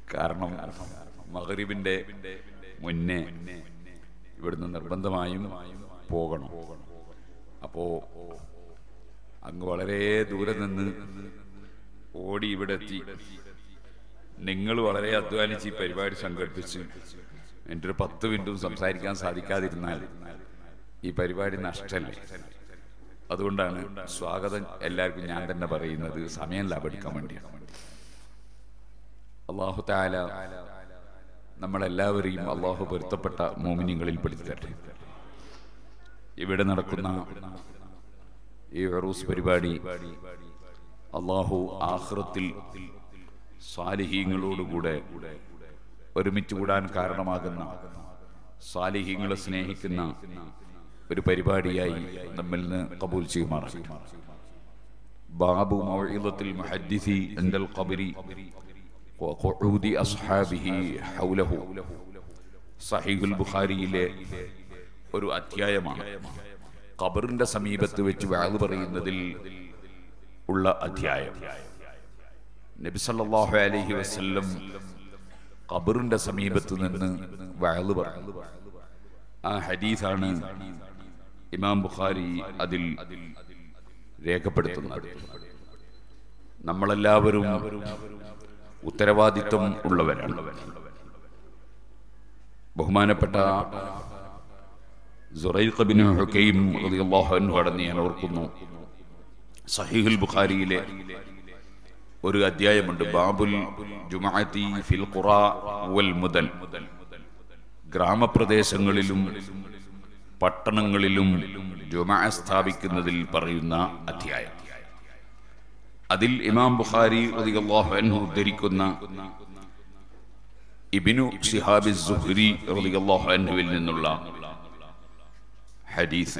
കാരണം മഹറിബിന്റെ മുന്നേ ഇവിടുന്ന് നിർബന്ധമായും പോകണം അപ്പോ അങ്ങ് വളരെ ദൂരെ നിന്ന് ഓടി ഇവിടെ എത്തി നിങ്ങൾ വളരെ അധ്വാനിച്ച് ഈ പരിപാടി സംഘടിപ്പിച്ച് എൻ്റെ ഒരു പത്ത് മിനിറ്റും സംസാരിക്കാൻ സാധിക്കാതിരുന്നാൽ ഈ പരിപാടി നഷ്ടല്ലേ അതുകൊണ്ടാണ് സ്വാഗതം എല്ലാവർക്കും ഞാൻ തന്നെ പറയുന്നത് സമയം ലാഭടിക്കാൻ വേണ്ടിയാണ് അള്ളാഹു താല നമ്മളെല്ലാവരെയും അള്ളാഹു പൊരുത്തപ്പെട്ട മോമിനിങ്ങളിൽ പെടുത്തട്ടെ ഇവിടെ നടക്കുന്ന ഈ ഉറൂസ് പരിപാടി അള്ളാഹു ആഹ്റത്തിൽ സ്വാലിഹീങ്ങളോടുകൂടെ ഒരുമിച്ച് കൂടാൻ കാരണമാകുന്ന സ്വാലിഹീങ്ങളെ സ്നേഹിക്കുന്ന ഒരു പരിപാടിയായി നമ്മിൽ നിന്ന് കബൂൽ ചെയ്യുമാറാം ബാബു മൗഇദത്തിൽ മുഹദ്ദിസി ഇൻദൽ ഖബരി وقعود أصحابه حوله സഹീഹുൽ ബുഖാരിയിലെ ഒരു അധ്യായമാണ് ഖബറിന്റെ സമീപത്ത് വെച്ച് വാഴ് പറയുന്നതിൽ ഉള്ള അധ്യായം നബി സല്ലല്ലാഹു അലൈഹി വസല്ലം ഖബറിന്റെ സമീപത്ത് നിന്ന് വാഴ് പറഞ്ഞു ആ ഹദീസാണ് ഇമാം ബുഖാരി അതിൽ രേഖപ്പെടുത്തുന്നത് നമ്മളെല്ലാവരും ഉത്തരവാദിത്വം ഉള്ളവരാണ് ബഹുമാനപ്പെട്ട സുറൈഖ് ബിൻ ഹുക്കൈം റളിയല്ലാഹു അൻഹു അടന്ന് ഞാൻ ഓർക്കുന്നു സഹീഹുൽ ബുഖാരിയിലെ ഒരു അധ്യായമുണ്ട് ബാബുൽ ജുമാഅത്തി ഫിൽ ഖുറാ വൽ മുദൽ ഗ്രാമപ്രദേശങ്ങളിലും പട്ടണങ്ങളിലും ജുമാ സ്ഥാപിക്കുന്നതിൽ പറയുന്ന അധ്യായം അതിൽ ഇമാം ബുഖാരി റളിയല്ലാഹു അൻഹു ഉദ്ധരിക്കുന്ന ഇബ്നു ശിഹാബി സുഹ്രി റളിയല്ലാഹു അൻഹുവിൽ നിന്നുള്ള ഹദീസ്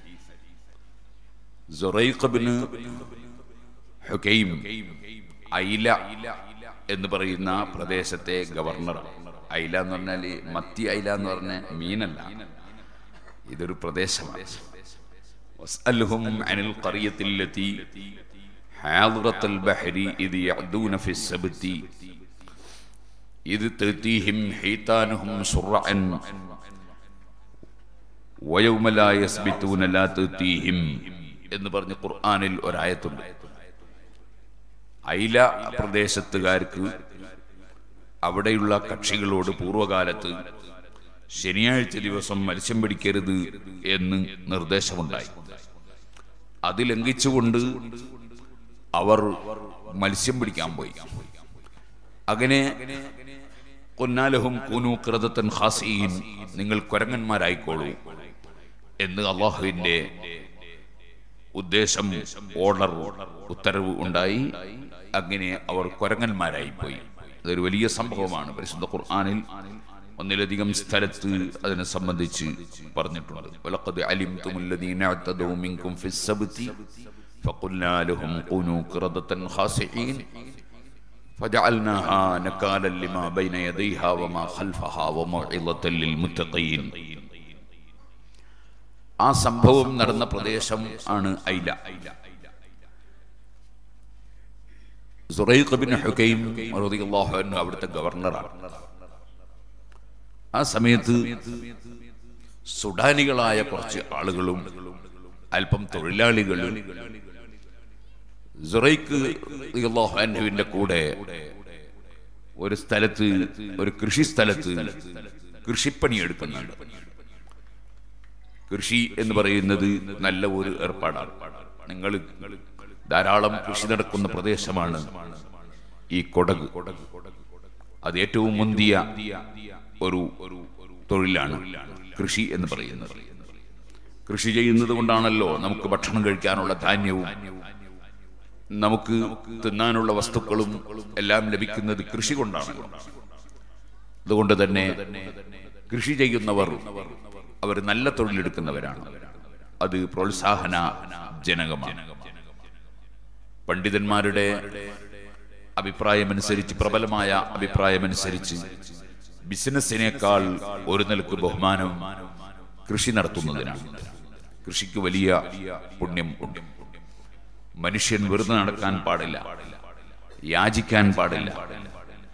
സുറൈഖ് ഇബ്നു ഹുകൈം ഐല എന്ന് പറയുന്ന പ്രദേശത്തെ ഗവർണർ ഐല എന്ന് പറഞ്ഞാൽ മത്തി ഐല എന്ന് പറഞ്ഞ മീനല്ല ഇതൊരു പ്രദേശമാണ് വസ്അൽഹും അനിൽ ഖറിയത്തില്ലത്തി حاضرة البحر إذ يعدون في السبت إذ تأتيهم حيتانهم شرعا ويوم لا يثبتون لا تأتيهم എന്ന് പറഞ്ഞ് ഖുർആനിൽ ഒരായത്തുണ്ട് ഐല പ്രദേശത്തുകാർക്ക് അവിടെയുള്ള കക്ഷികളോട് പൂർവ്വകാലത്ത് ശനിയാഴ്ച ദിവസം മത്സ്യം പിടിക്കരുത് എന്ന് നിർദ്ദേശമുണ്ടായി അത് ലംഘിച്ചുകൊണ്ട് അവർ മത്സ്യം പിടിക്കാൻ പോയി അങ്ങനെ കൊന്നാലഹും കൂനു കൃതത്തൻ ഹാസീൻ നിങ്ങൾ കുരങ്ങന്മാരായിക്കോളൂ എന്ന് അള്ളാഹുവിന്റെ ഉദ്ദേശം ഓർഡർ ഉത്തരവ് ഉണ്ടായി അങ്ങനെ അവർ കുരങ്ങന്മാരായി പോയി അതൊരു വലിയ സംഭവമാണ് പരിശുദ്ധ ഖുർആാനിൽ ഒന്നിലധികം സ്ഥലത്ത് അതിനെ സംബന്ധിച്ച് പറഞ്ഞിട്ടുണ്ട് വലഖദ് അലിംതും الذين اعتدوا منكم في السبت فقلنا لهم كونوا قردة خاسئين فجعلناها نكالا لما بين يديها وما خلفها وموعظة للمتقين ആ സംഭവം നടന്ന പ്രദേശം ആണ് ഐല സുറൈഖ് ബിൻ ഹുക്കൈം റളിയല്ലാഹു അൻഹു അവിടുത്തെ ഗവർണറാണ് ആ സമയത്ത് സുഡാനികളായ കുറച്ച് ആളുകളും അല്പം തൊഴിലാളികളും സുറൈഖ് റളിയല്ലാഹു അൻഹുവിന്റെ കൂടെ ഒരു സ്ഥലത്ത് ഒരു കൃഷി സ്ഥലത്ത് കൃഷിപ്പണി എടുക്കുന്നുണ്ട് കൃഷി എന്ന് പറയുന്നത് നല്ല ഒരു ഏർപ്പാടാണ് നിങ്ങൾ ധാരാളം കൃഷി നടക്കുന്ന പ്രദേശമാണ് ഈ കൊടക് അത് ഏറ്റവും മുന്തിയ ഒരു തൊഴിലാണ് കൃഷി എന്ന് പറയുന്നത് കൃഷി ചെയ്യുന്നത് കൊണ്ടാണല്ലോ നമുക്ക് ഭക്ഷണം കഴിക്കാനുള്ള ധാന്യവും നമുക്ക് തിന്നാനുള്ള വസ്തുക്കളും എല്ലാം ലഭിക്കുന്നത് കൃഷി കൊണ്ടാണ് അതുകൊണ്ട് തന്നെ കൃഷി ചെയ്യുന്നവർ അവർ നല്ല തൊഴിലെടുക്കുന്നവരാണ് അത് പ്രോത്സാഹന ജനകമാണ് പണ്ഡിതന്മാരുടെ അഭിപ്രായമനുസരിച്ച് പ്രബലമായ അഭിപ്രായമനുസരിച്ച് ബിസിനസ്സിനേക്കാൾ ഒരു നിലക്ക് ബഹുമാനം കൃഷി നടത്തുന്നതിനാണ് കൃഷിക്ക് വലിയ പുണ്യം ഉണ്ട് മനുഷ്യൻ വെറുതെ നടക്കാൻ പാടില്ല യാചിക്കാൻ പാടില്ല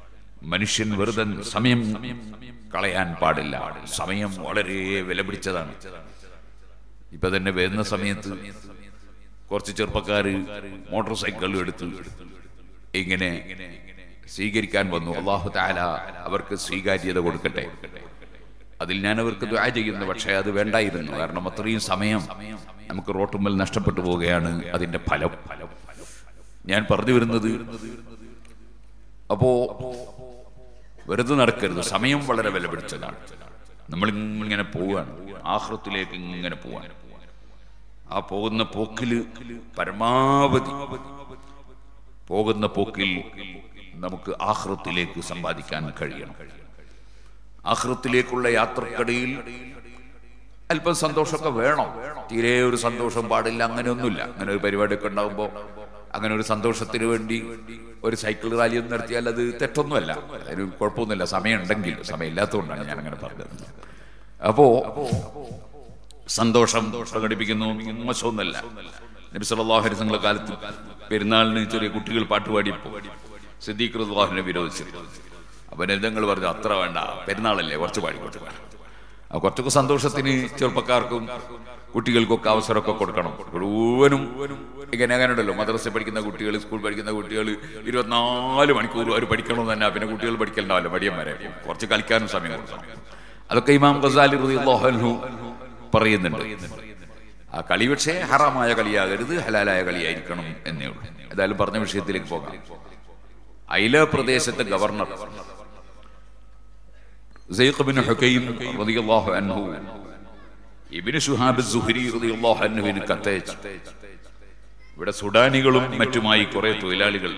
മനുഷ്യൻ വെറുതെ സമയം കളയാൻ പാടില്ല സമയം വളരെ വിലപിടിച്ചതാണ് ഇപ്പൊ തന്നെ വരുന്ന സമയത്ത് കുറച്ച് ചെറുപ്പക്കാര് മോട്ടോർ സൈക്കിൾ എടുത്ത് ഇങ്ങനെ സ്വീകരിക്കാൻ വന്നു അള്ളാഹു താല അവർക്ക് സ്വീകാര്യത കൊടുക്കട്ടെ അതിൽ ഞാൻ അവർക്ക് ദ്വാ ചെയ്യുന്നു പക്ഷേ അത് വേണ്ടായിരുന്നു കാരണം അത്രയും സമയം നമുക്ക് റോട്ടുമ്മൽ നഷ്ടപ്പെട്ടു പോവുകയാണ് അതിന്റെ ഫലം ഞാൻ പറഞ്ഞു വരുന്നത് അപ്പോ വെറുതെ നടക്കരുത് സമയം വളരെ വിലപിടിച്ചതാണ് നമ്മൾ ഇങ്ങനെ പോവുകയാണ് ആഹൃത്തിലേക്ക് ഇങ്ങനെ പോവാൻ ആ പോകുന്ന പോക്കില് പരമാവധി പോകുന്ന പോക്കിൽ നമുക്ക് ആഹൃത്തിലേക്ക് സമ്പാദിക്കാൻ കഴിയണം ആഹൃത്തിലേക്കുള്ള യാത്രക്കടയിൽ അല്പം സന്തോഷമൊക്കെ വേണം തീരെ ഒരു സന്തോഷം പാടില്ല അങ്ങനെയൊന്നുമില്ല അങ്ങനെ ഒരു പരിപാടിയൊക്കെ ഉണ്ടാകുമ്പോൾ അങ്ങനെ ഒരു സന്തോഷത്തിന് വേണ്ടി ഒരു സൈക്കിൾ റാലി ഒന്നും നടത്തിയാൽ അത് തെറ്റൊന്നുമല്ല അതിന് കുഴപ്പമൊന്നുമില്ല സമയം ഉണ്ടെങ്കിൽ സമയം ഇല്ലാത്തതുകൊണ്ടാണ് ഞാൻ അങ്ങനെ പറഞ്ഞത് അപ്പോ സന്തോഷം പ്രകടിപ്പിക്കുന്നു മോശമൊന്നുമല്ല നബി സല്ലല്ലാഹു അലൈഹി വസല്ലം കാലത്ത് പെരുന്നാളിന് ചെറിയ കുട്ടികൾ പാട്ടുപാടിയപ്പോൾ സിദ്ദീഖ് റളിയല്ലാഹുവിനെ വിരോധിച്ചു അപ്പൊ നബിതങ്ങൾ പറഞ്ഞു അത്ര വേണ്ട പെരുന്നാളല്ലേ കുറച്ച് പാടിക്കോട്ടെ ആ കുറച്ചൊക്കെ സന്തോഷത്തിന് ചെറുപ്പക്കാർക്കും കുട്ടികൾക്കൊക്കെ അവസരമൊക്കെ കൊടുക്കണം മുഴുവനും ഇങ്ങനെ അങ്ങനെ ഉണ്ടല്ലോ മദ്രസ പഠിക്കുന്ന കുട്ടികൾ സ്കൂൾ പഠിക്കുന്ന കുട്ടികൾ ഇരുപത്തിനാല് മണിക്കൂർ അവർ പഠിക്കണമെന്ന് തന്നെ പിന്നെ കുട്ടികൾ പഠിക്കലുണ്ടാവില്ല മടിയന്മാരെ കുറച്ച് കളിക്കാനും സമയം കൊടുക്കണം അതൊക്കെ ഇമാം ഗസാലി റളിയല്ലാഹു അൻഹു പറയുന്നുണ്ട് ആ കളി പക്ഷേ ഹറാമായ കളിയാകരുത് ഹലാലായ കളിയായിരിക്കണം എന്നേ ഉള്ളൂ ഏതായാലും പറഞ്ഞ വിഷയത്തിലേക്ക് പോകാം ഐല പ്രദേശത്തെ ഗവർണർ സയ്യിദ് ബിൻ ഹുകൈം റളിയല്ലാഹു അൻഹു ഇബ്നു ശുഹാബ് സുഹരി റളിയല്ലാഹു അൻഹുവിന് കത്തയച്ചു ഇവിടെ സുഡാനികളും മറ്റുമായി കുറെ തൊഴിലാളികൾ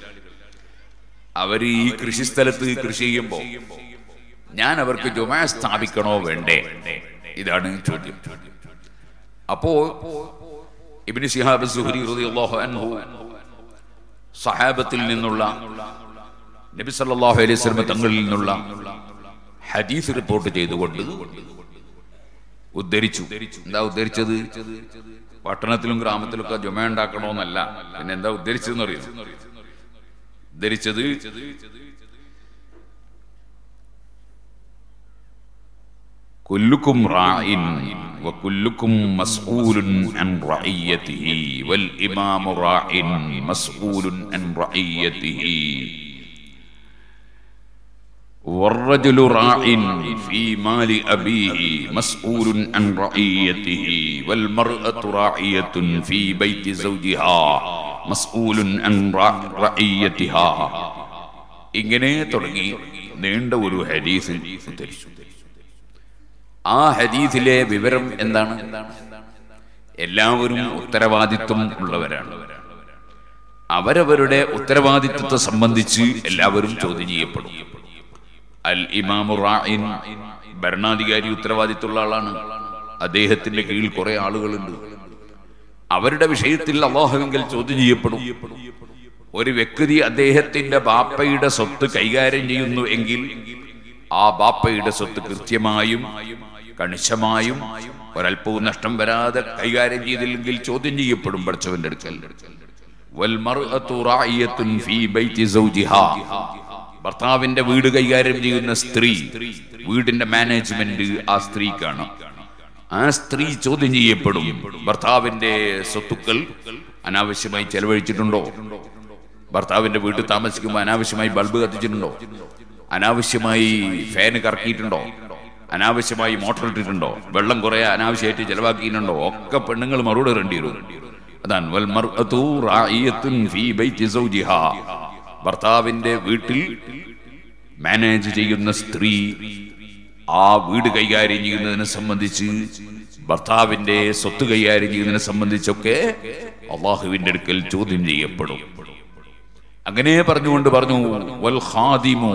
അവർ ഈ കൃഷിസ്ഥലത്ത് കൃഷി ചെയ്യുമ്പോൾ ഞാൻ അവർക്ക് ജുമാ സ്ഥാപിക്കണോ വേണ്ടേ ഇതാണ് ചോദ്യം അപ്പോ ഇബ്നു ശിഹാബ് സുഹരി റളിയല്ലാഹു അൻഹു സഹാബത്തിൽ നിന്നുള്ള നബി സല്ലല്ലാഹു അലൈഹി വസല്ലം തങ്ങളിൽ നിന്നുള്ള ഹദീസ് റിപ്പോർട്ട് ചെയ്തുകൊണ്ട് ഉദ്ധരിച്ചു എന്താ ഉദ്ധരിച്ചത് പട്ടണത്തിലും ഗ്രാമത്തിലൊക്കെ ജുമ ഉണ്ടാക്കണമെന്നല്ല പിന്നെ എന്താ ഉദ്ധരിച്ചതെന്ന് അറിയാം ഉദ്ധരിച്ചത് كلكم راع وكلكم مسؤول عن رعيته والإمام راع مسؤول عن رعيته والرجل راع في مال أبيه مسؤول عن رعيته والمرأة راعية في بيت زوجها مسؤول عن رعيتها ഇങ്ങനെ തുടങ്ങി നീണ്ട ഒരു ഹദീസ് ഉദ്ധരിച്ചു ആ ഹദീസിലെ വിവരം എന്താണ് എല്ലാവരും ഉത്തരവാദിത്വം ഉള്ളവരാണ് അവരവരുടെ ഉത്തരവാദിത്വത്തെ സംബന്ധിച്ച് എല്ലാവരും ചോദ്യം ചെയ്യപ്പെടും അൽ ഇമാമു റായിൻ ഭരണാധികാരി ഉത്തരവാദിത്തമുള്ള ആളാണ് അദ്ദേഹത്തിന്റെ കീഴിൽ കുറെ ആളുകളുണ്ട് അവരുടെ വിഷയത്തിൽ അള്ളാഹുവെങ്കിൽ ചോദ്യം ചെയ്യപ്പെടും ഒരു വ്യക്തി അദ്ദേഹത്തിന്റെ ബാപ്പയുടെ സ്വത്ത് കൈകാര്യം ചെയ്യുന്നു എങ്കിൽ ആ ബാപ്പയുടെ സ്വത്ത് കൃത്യമായും കണിശമായും ഒരല്പവും നഷ്ടം വരാതെ കൈകാര്യം ചെയ്തില്ലെങ്കിൽ ചോദ്യം ചെയ്യപ്പെടും പഠിച്ചവന്റെ അടുക്കൽ വൽമർഅത്തു റായിയത്തുൻ ഫീ ബൈതി സൗജിഹാ ഭർത്താവിന്റെ വീട് കൈകാര്യം ചെയ്യുന്ന സ്ത്രീ വീടിന്റെ മാനേജ്മെന്റ് ആ സ്ത്രീക്കാണ് ആ സ്ത്രീ ചോദ്യം ചെയ്യപ്പെടും ഭർത്താവിന്റെ സ്വത്തുക്കൾ അനാവശ്യമായി ചെലവഴിച്ചിട്ടുണ്ടോ ഭർത്താവിന്റെ വീട്ടിൽ താമസിക്കുമ്പോൾ അനാവശ്യമായി ബൾബ് കത്തിച്ചിട്ടുണ്ടോ അനാവശ്യമായി ഫാന് കറക്കിയിട്ടുണ്ടോ അനാവശ്യമായി മോട്ടർ ഇട്ടിട്ടുണ്ടോ വെള്ളം കുറെ അനാവശ്യമായിട്ട് ചെലവാക്കിയിട്ടുണ്ടോ ഒക്കെ പെണ്ണുങ്ങൾ മറുപടി ഇടേണ്ടി വരും അതാണ് വൽ മർഅതു റായിയത്തുൻ ഫീ ബൈതി സൗജിഹാ ഭർത്താവിന്റെ വീട്ടിൽ മാനേജ് ചെയ്യുന്ന സ്ത്രീ ആ വീട് കൈകാര്യം ചെയ്യുന്നതിനെ സംബന്ധിച്ച് ഭർത്താവിന്റെ സ്വത്ത് കൈകാര്യം ചെയ്യുന്നതിനെ സംബന്ധിച്ചൊക്കെ അള്ളാഹുവിന്റെ അടുക്കൽ ചോദ്യം ചെയ്യപ്പെടും അങ്ങനെ പറഞ്ഞുകൊണ്ട് പറഞ്ഞു വൽ ഖാദിമു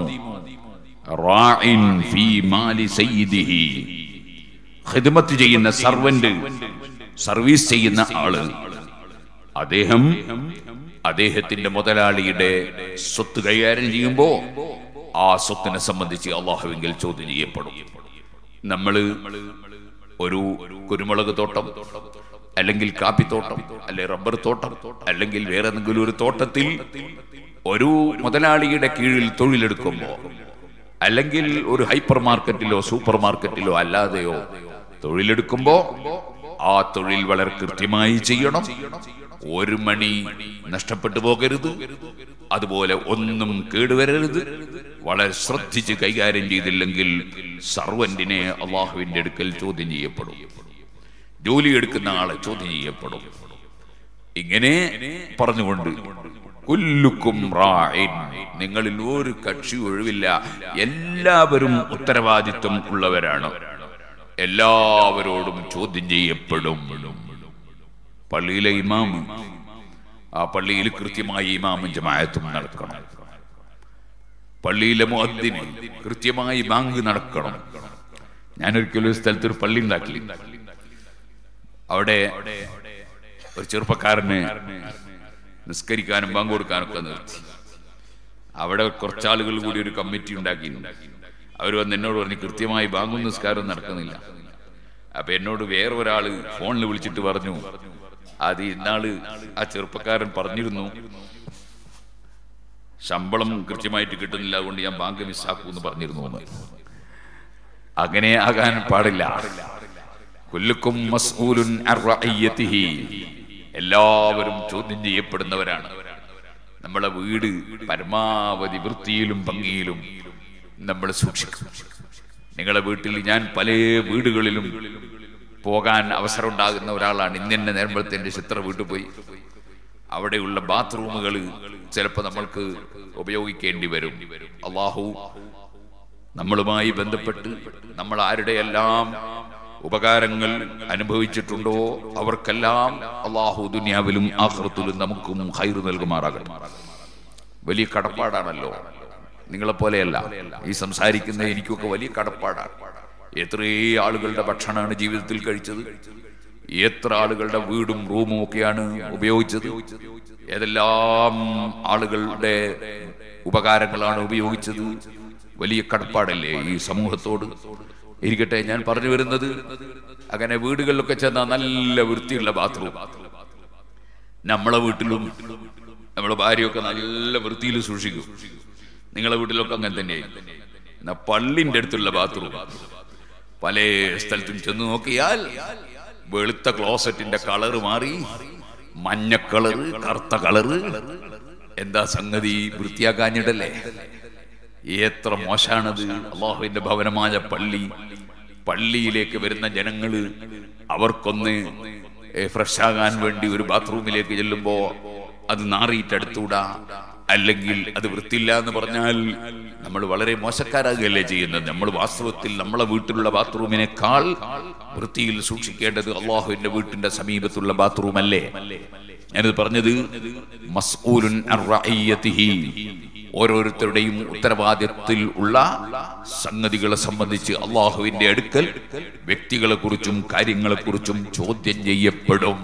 റാഇൻ ഫീ മാലി സയ്യിദിഹി ഖിദ്മത്ത് ചെയ്യുന്ന സർവന്റ് സർവീസ് ചെയ്യുന്ന ആള് അദ്ദേഹം അദ്ദേഹത്തിന്റെ മുതലാളിയുടെ സ്വത്ത് കൈകാര്യം ചെയ്യുമ്പോ ആ സ്വത്തിനെ സംബന്ധിച്ച് അള്ളാഹുവെങ്കിൽ ചോദ്യം ചെയ്യപ്പെടും നമ്മള് ഒരു കുരുമുളക് തോട്ടം അല്ലെങ്കിൽ കാപ്പിത്തോട്ടം അല്ലെങ്കിൽ റബ്ബർ തോട്ടം അല്ലെങ്കിൽ വേറെ എന്തെങ്കിലും ഒരു തോട്ടത്തിൽ ഒരു മുതലാളിയുടെ കീഴിൽ തൊഴിലെടുക്കുമ്പോൾ അല്ലെങ്കിൽ ഒരു ഹൈപ്പർ മാർക്കറ്റിലോ സൂപ്പർ മാർക്കറ്റിലോ അല്ലാതെയോ തൊഴിലെടുക്കുമ്പോ ആ തൊഴിൽ വളരെ കൃത്യമായി ചെയ്യണം ഒരു മണി നഷ്ടപ്പെട്ടു പോകരുത് അതുപോലെ ഒന്നും കേടുവരരുത് വളരെ ശ്രദ്ധിച്ച് കൈകാര്യം ചെയ്തില്ലെങ്കിൽ സർവന്റിനെ അള്ളാഹുവിന്റെ അടുക്കൽ ചോദ്യം ചെയ്യപ്പെടും ജോലി എടുക്കുന്ന ആളെ ചോദ്യം ചെയ്യപ്പെടും ഇങ്ങനെ പറഞ്ഞുകൊണ്ട് കുല്ലുക്കും റാഇൻ. നിങ്ങളിൽ ഒരു കക്ഷി ഒഴിവില്ല എല്ലാവരും ഉത്തരവാദിത്വം ഉള്ളവരാണ് എല്ലാവരോടും ചോദ്യം ചെയ്യപ്പെടും പള്ളിയിലെ ഇമാമ് ആ പള്ളിയിൽ കൃത്യമായി ഇമാമും ജമായത്തും നടക്കണം പള്ളിയിലെ മുഅദ്ദിന് കൃത്യമായി ബാങ്ക് നടക്കണം ഞാനൊരിക്കലും ഒരു സ്ഥലത്ത് ഒരു പള്ളി ഉണ്ടാക്കി അവിടെ ഒരു ചെറുപ്പക്കാരന് നിസ്കരിക്കാനും ബാങ്ക് കൊടുക്കാനും ഒക്കെ നിർത്തി അവിടെ കുറച്ചാളുകൾ കൂടി ഒരു കമ്മിറ്റി ഉണ്ടാക്കി അവർ വന്ന് എന്നോട് പറഞ്ഞു കൃത്യമായി ബാങ്കും നിസ്കാരവും നടക്കുന്നില്ല അപ്പൊ എന്നോട് വേറെ ഒരാള് ഫോണിൽ വിളിച്ചിട്ട് പറഞ്ഞു അത് ഇന്നാള് ആ ചെറുപ്പക്കാരൻ പറഞ്ഞിരുന്നു ശമ്പളം കൃത്യമായിട്ട് കിട്ടുന്നില്ല അതുകൊണ്ട് ഞാൻ ബാങ്ക് മിസ്സാക്കൂ എന്ന് പറഞ്ഞിരുന്നു എന്ന് അങ്ങനെ ആകാൻ പാടില്ല കുല്ലുക്കും മസ്ഊലുൻ അൻ റഅയ്യതിഹി. എല്ലാവരും ചോദ്യം ചെയ്യപ്പെടുന്നവരാണ് നമ്മളെ വീട് പരമാവധി വൃത്തിയിലും ഭംഗിയിലും നമ്മൾ സൂക്ഷിക്കും നിങ്ങളെ വീട്ടിൽ ഞാൻ പല വീടുകളിലും പോകാൻ അവസരം ഉണ്ടാകുന്ന ഒരാളാണ് ഇന്ന് തന്നെ നേരമ്പഴത്തെ ചിത്ര വീട്ടിൽ പോയി അവിടെയുള്ള ബാത്റൂമുകൾ ചിലപ്പോൾ നമ്മൾക്ക് ഉപയോഗിക്കേണ്ടി വരും അള്ളാഹു നമ്മളുമായി ബന്ധപ്പെട്ട് നമ്മൾ ആരുടെയെല്ലാം ഉപകാരങ്ങൾ അനുഭവിച്ചിട്ടുണ്ടോ അവർക്കെല്ലാം അള്ളാഹു ദുനിയാവിലും ആഹ്റത്തിലും നമുക്കും ഹൈറ് നൽകുമാറാകട്ടെ വലിയ കടപ്പാടാണല്ലോ നിങ്ങളെപ്പോലെയല്ല ഈ സംസാരിക്കുന്ന എനിക്കൊക്കെ വലിയ കടപ്പാടാണ് എത്രേ ആളുകളുടെ ഭക്ഷണമാണ് ജീവിതത്തിൽ കഴിച്ചത് എത്ര ആളുകളുടെ വീടും റൂമും ഒക്കെയാണ് ഉപയോഗിച്ചത് ഏതെല്ലാം ആളുകളുടെ ഉപകാരങ്ങളാണ് ഉപയോഗിച്ചത് വലിയ കടപ്പാടല്ലേ ഈ സമൂഹത്തോട് ഇരിക്കട്ടെ ഞാൻ പറഞ്ഞു വരുന്നത് അങ്ങനെ വീടുകളിലൊക്കെ ചെന്ന നല്ല വൃത്തിയുള്ള ബാത്റൂം നമ്മളെ വീട്ടിലും നമ്മളെ ഭാര്യയൊക്കെ നല്ല വൃത്തിയിൽ സൂക്ഷിക്കും നിങ്ങളെ വീട്ടിലൊക്കെ അങ്ങനെ തന്നെയായിരിക്കും എന്നാ പള്ളിന്റെ അടുത്തുള്ള ബാത്റൂം പല സ്ഥലത്തും ചെന്ന് നോക്കിയാൽ വെളുത്ത ക്ലോസറ്റിന്റെ കളറ് മാറി മഞ്ഞ കളറ് കറുത്ത കളറ് എന്താ സംഗതി വൃത്തിയാക്കാഞ്ഞിട്ടല്ലേ എത്ര മോശാണത് അള്ളാഹുവിന്റെ ഭവനമായ പള്ളി പള്ളിയിലേക്ക് വരുന്ന ജനങ്ങള് അവർക്കൊന്ന് ഫ്രഷ് ആകാൻ വേണ്ടി ഒരു ബാത്റൂമിലേക്ക് ചെല്ലുമ്പോ അത് നാറിയിട്ടടുത്തൂടാ അല്ലെങ്കിൽ അത് വൃത്തിയില്ല എന്ന് പറഞ്ഞാൽ നമ്മൾ വളരെ മോശക്കാരാകുകയല്ലേ ചെയ്യുന്നത് നമ്മൾ വാസ്തവത്തിൽ നമ്മളെ വീട്ടിലുള്ള ബാത്റൂമിനേക്കാൾ വൃത്തിയിൽ സൂക്ഷിക്കേണ്ടത് അള്ളാഹുവിന്റെ വീട്ടിന്റെ സമീപത്തുള്ള ബാത്റൂം അല്ലേ ഞാനിത് പറഞ്ഞത് മസ്ഊലുൻ അൻ റഅയ്യതിഹി. ഓരോരുത്തരുടെയും ഉത്തരവാദിത്വത്തിൽ ഉള്ള സംഗതികളെ സംബന്ധിച്ച് അള്ളാഹുവിന്റെ അടുക്കൽ വ്യക്തികളെ കുറിച്ചും കാര്യങ്ങളെ കുറിച്ചും ചോദ്യം ചെയ്യപ്പെടും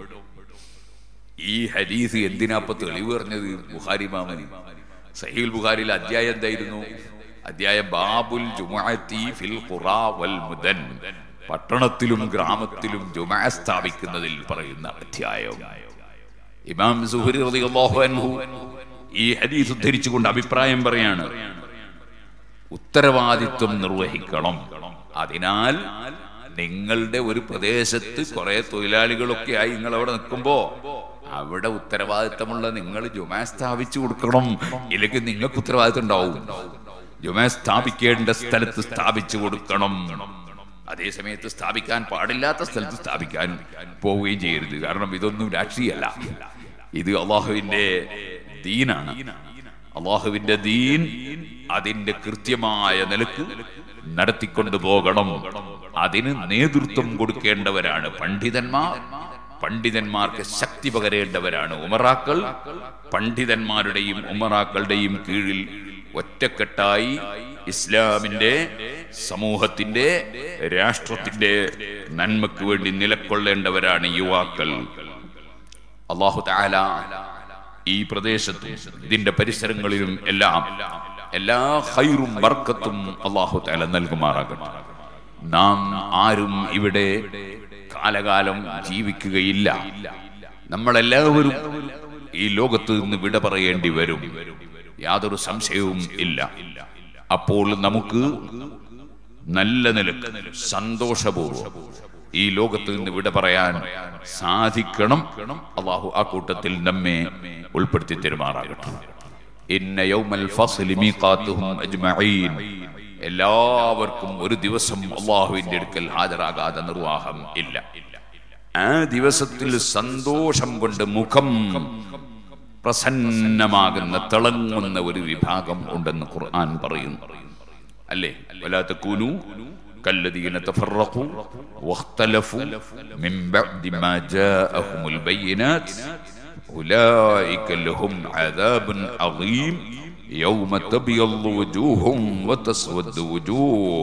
ഈ ഹദീസ് എന്തിനാപ്പ തെളിവ് പറഞ്ഞത് ബുഹാരി മാമന് സഹീൽ ബുഹാരിയിൽ അധ്യായം എന്തായിരുന്നു അധ്യായം ബാബുൽ ജുമുഅത്തി ഫിൽ ഖുറാ വൽ മുദൻ പട്ടണത്തിലും ഗ്രാമത്തിലും ജുമഅ സ്ഥാപിക്കുന്നതിൽ പറയുന്ന അധ്യായം ഇമാം സുഹരി റളിയല്ലാഹു അൻഹു ഈ ഹദീസ് ഉദ്ധരിച്ചുകൊണ്ട് അഭിപ്രായം പറയാണ് ഉത്തരവാദിത്വം നിർവഹിക്കണം അതിനാൽ നിങ്ങളുടെ ഒരു പ്രദേശത്ത് കുറെ തൊഴിലാളികളൊക്കെ ആയി നിങ്ങൾ അവിടെ നിൽക്കുമ്പോ അവിടെ ഉത്തരവാദിത്തമുള്ള നിങ്ങൾ ജുമാ സ്ഥാപിച്ചു കൊടുക്കണം ഇല്ലെങ്കിൽ നിങ്ങൾക്ക് ഉത്തരവാദിത്തം ഉണ്ടാവും ജുമാ സ്ഥാപിക്കേണ്ട സ്ഥലത്ത് സ്ഥാപിച്ചു കൊടുക്കണം അതേ സമയത്ത് സ്ഥാപിക്കാൻ പാടില്ലാത്ത സ്ഥലത്ത് സ്ഥാപിക്കാൻ പോവുകയും ചെയ്യരുത് കാരണം ഇതൊന്നും രാഷ്ട്രീയമല്ല ഇത് അള്ളാഹുവിന്റെ ദീനാണ് അള്ളാഹുവിന്റെ ദീൻ അതിന്റെ കൃത്യമായ നിലക്ക് നടത്തിക്കൊണ്ടു പോകണം അതിന് നേതൃത്വം കൊടുക്കേണ്ടവരാണ് പണ്ഡിതന്മാർ പണ്ഡിതന്മാർക്ക് ശക്തി പകരേണ്ടവരാണ് ഉമറാക്കൾ പണ്ഡിതന്മാരുടെയും ഉമറാക്കളുടെയും കീഴിൽ ഒറ്റക്കെട്ടായി ഇസ്ലാമിന്റെ സമൂഹത്തിന്റെ രാഷ്ട്രത്തിന്റെ നന്മക്ക് വേണ്ടി നിലക്കൊള്ളേണ്ടവരാണ് യുവാക്കൾ അള്ളാഹു താല ഈ പ്രദേശത്തും ഇതിന്റെ പരിസരങ്ങളിലും എല്ലാം എല്ലാ ഹൈറും ബർക്കത്തും അള്ളാഹു താല നൽകുമാറാകട്ടെ നാം ആരും ഇവിടെ കാലകാലം ജീവിക്കുകയില്ല നമ്മളെല്ലാവരും ഈ ലോകത്ത് നിന്ന് വിട പറയേണ്ടി വരും യാതൊരു സംശയവും ഇല്ല അപ്പോൾ നമുക്ക് നല്ല നിലക്ക് സന്തോഷപൂർവ്വം ഈ ലോകത്ത് നിന്ന് വിട പറയാൻ സാധിക്കണം അള്ളാഹു ആ കൂട്ടത്തിൽ നമ്മെ ഉൾപ്പെടുത്തി തെരുമാറാകട്ടെ ഇന്ന യൗമൽ ഫസ്ലി മീഖാത്തുഹും അജ്മഈൻ എല്ലാവർക്കും ഒരു ദിവസം അള്ളാഹുവിന്റെ അടുക്കൽ ഹാജരാകാതെ നിർവാഹം ഇല്ല ആ ദിവസത്തിൽ സന്തോഷം കൊണ്ട് മുഖം പ്രസന്നമാകുന്ന തിളങ്ങുന്ന ഒരു വിഭാഗം ഉണ്ടെന്ന് ഖുർആൻ പറയുന്നു അല്ലേ വലാത്ത കുനു كالذين تفرقوا واختلفوا من بعد ما جاءهم البينات أولئك لهم عذاب عظيم يوم تبيض وجوه وتسود وجوه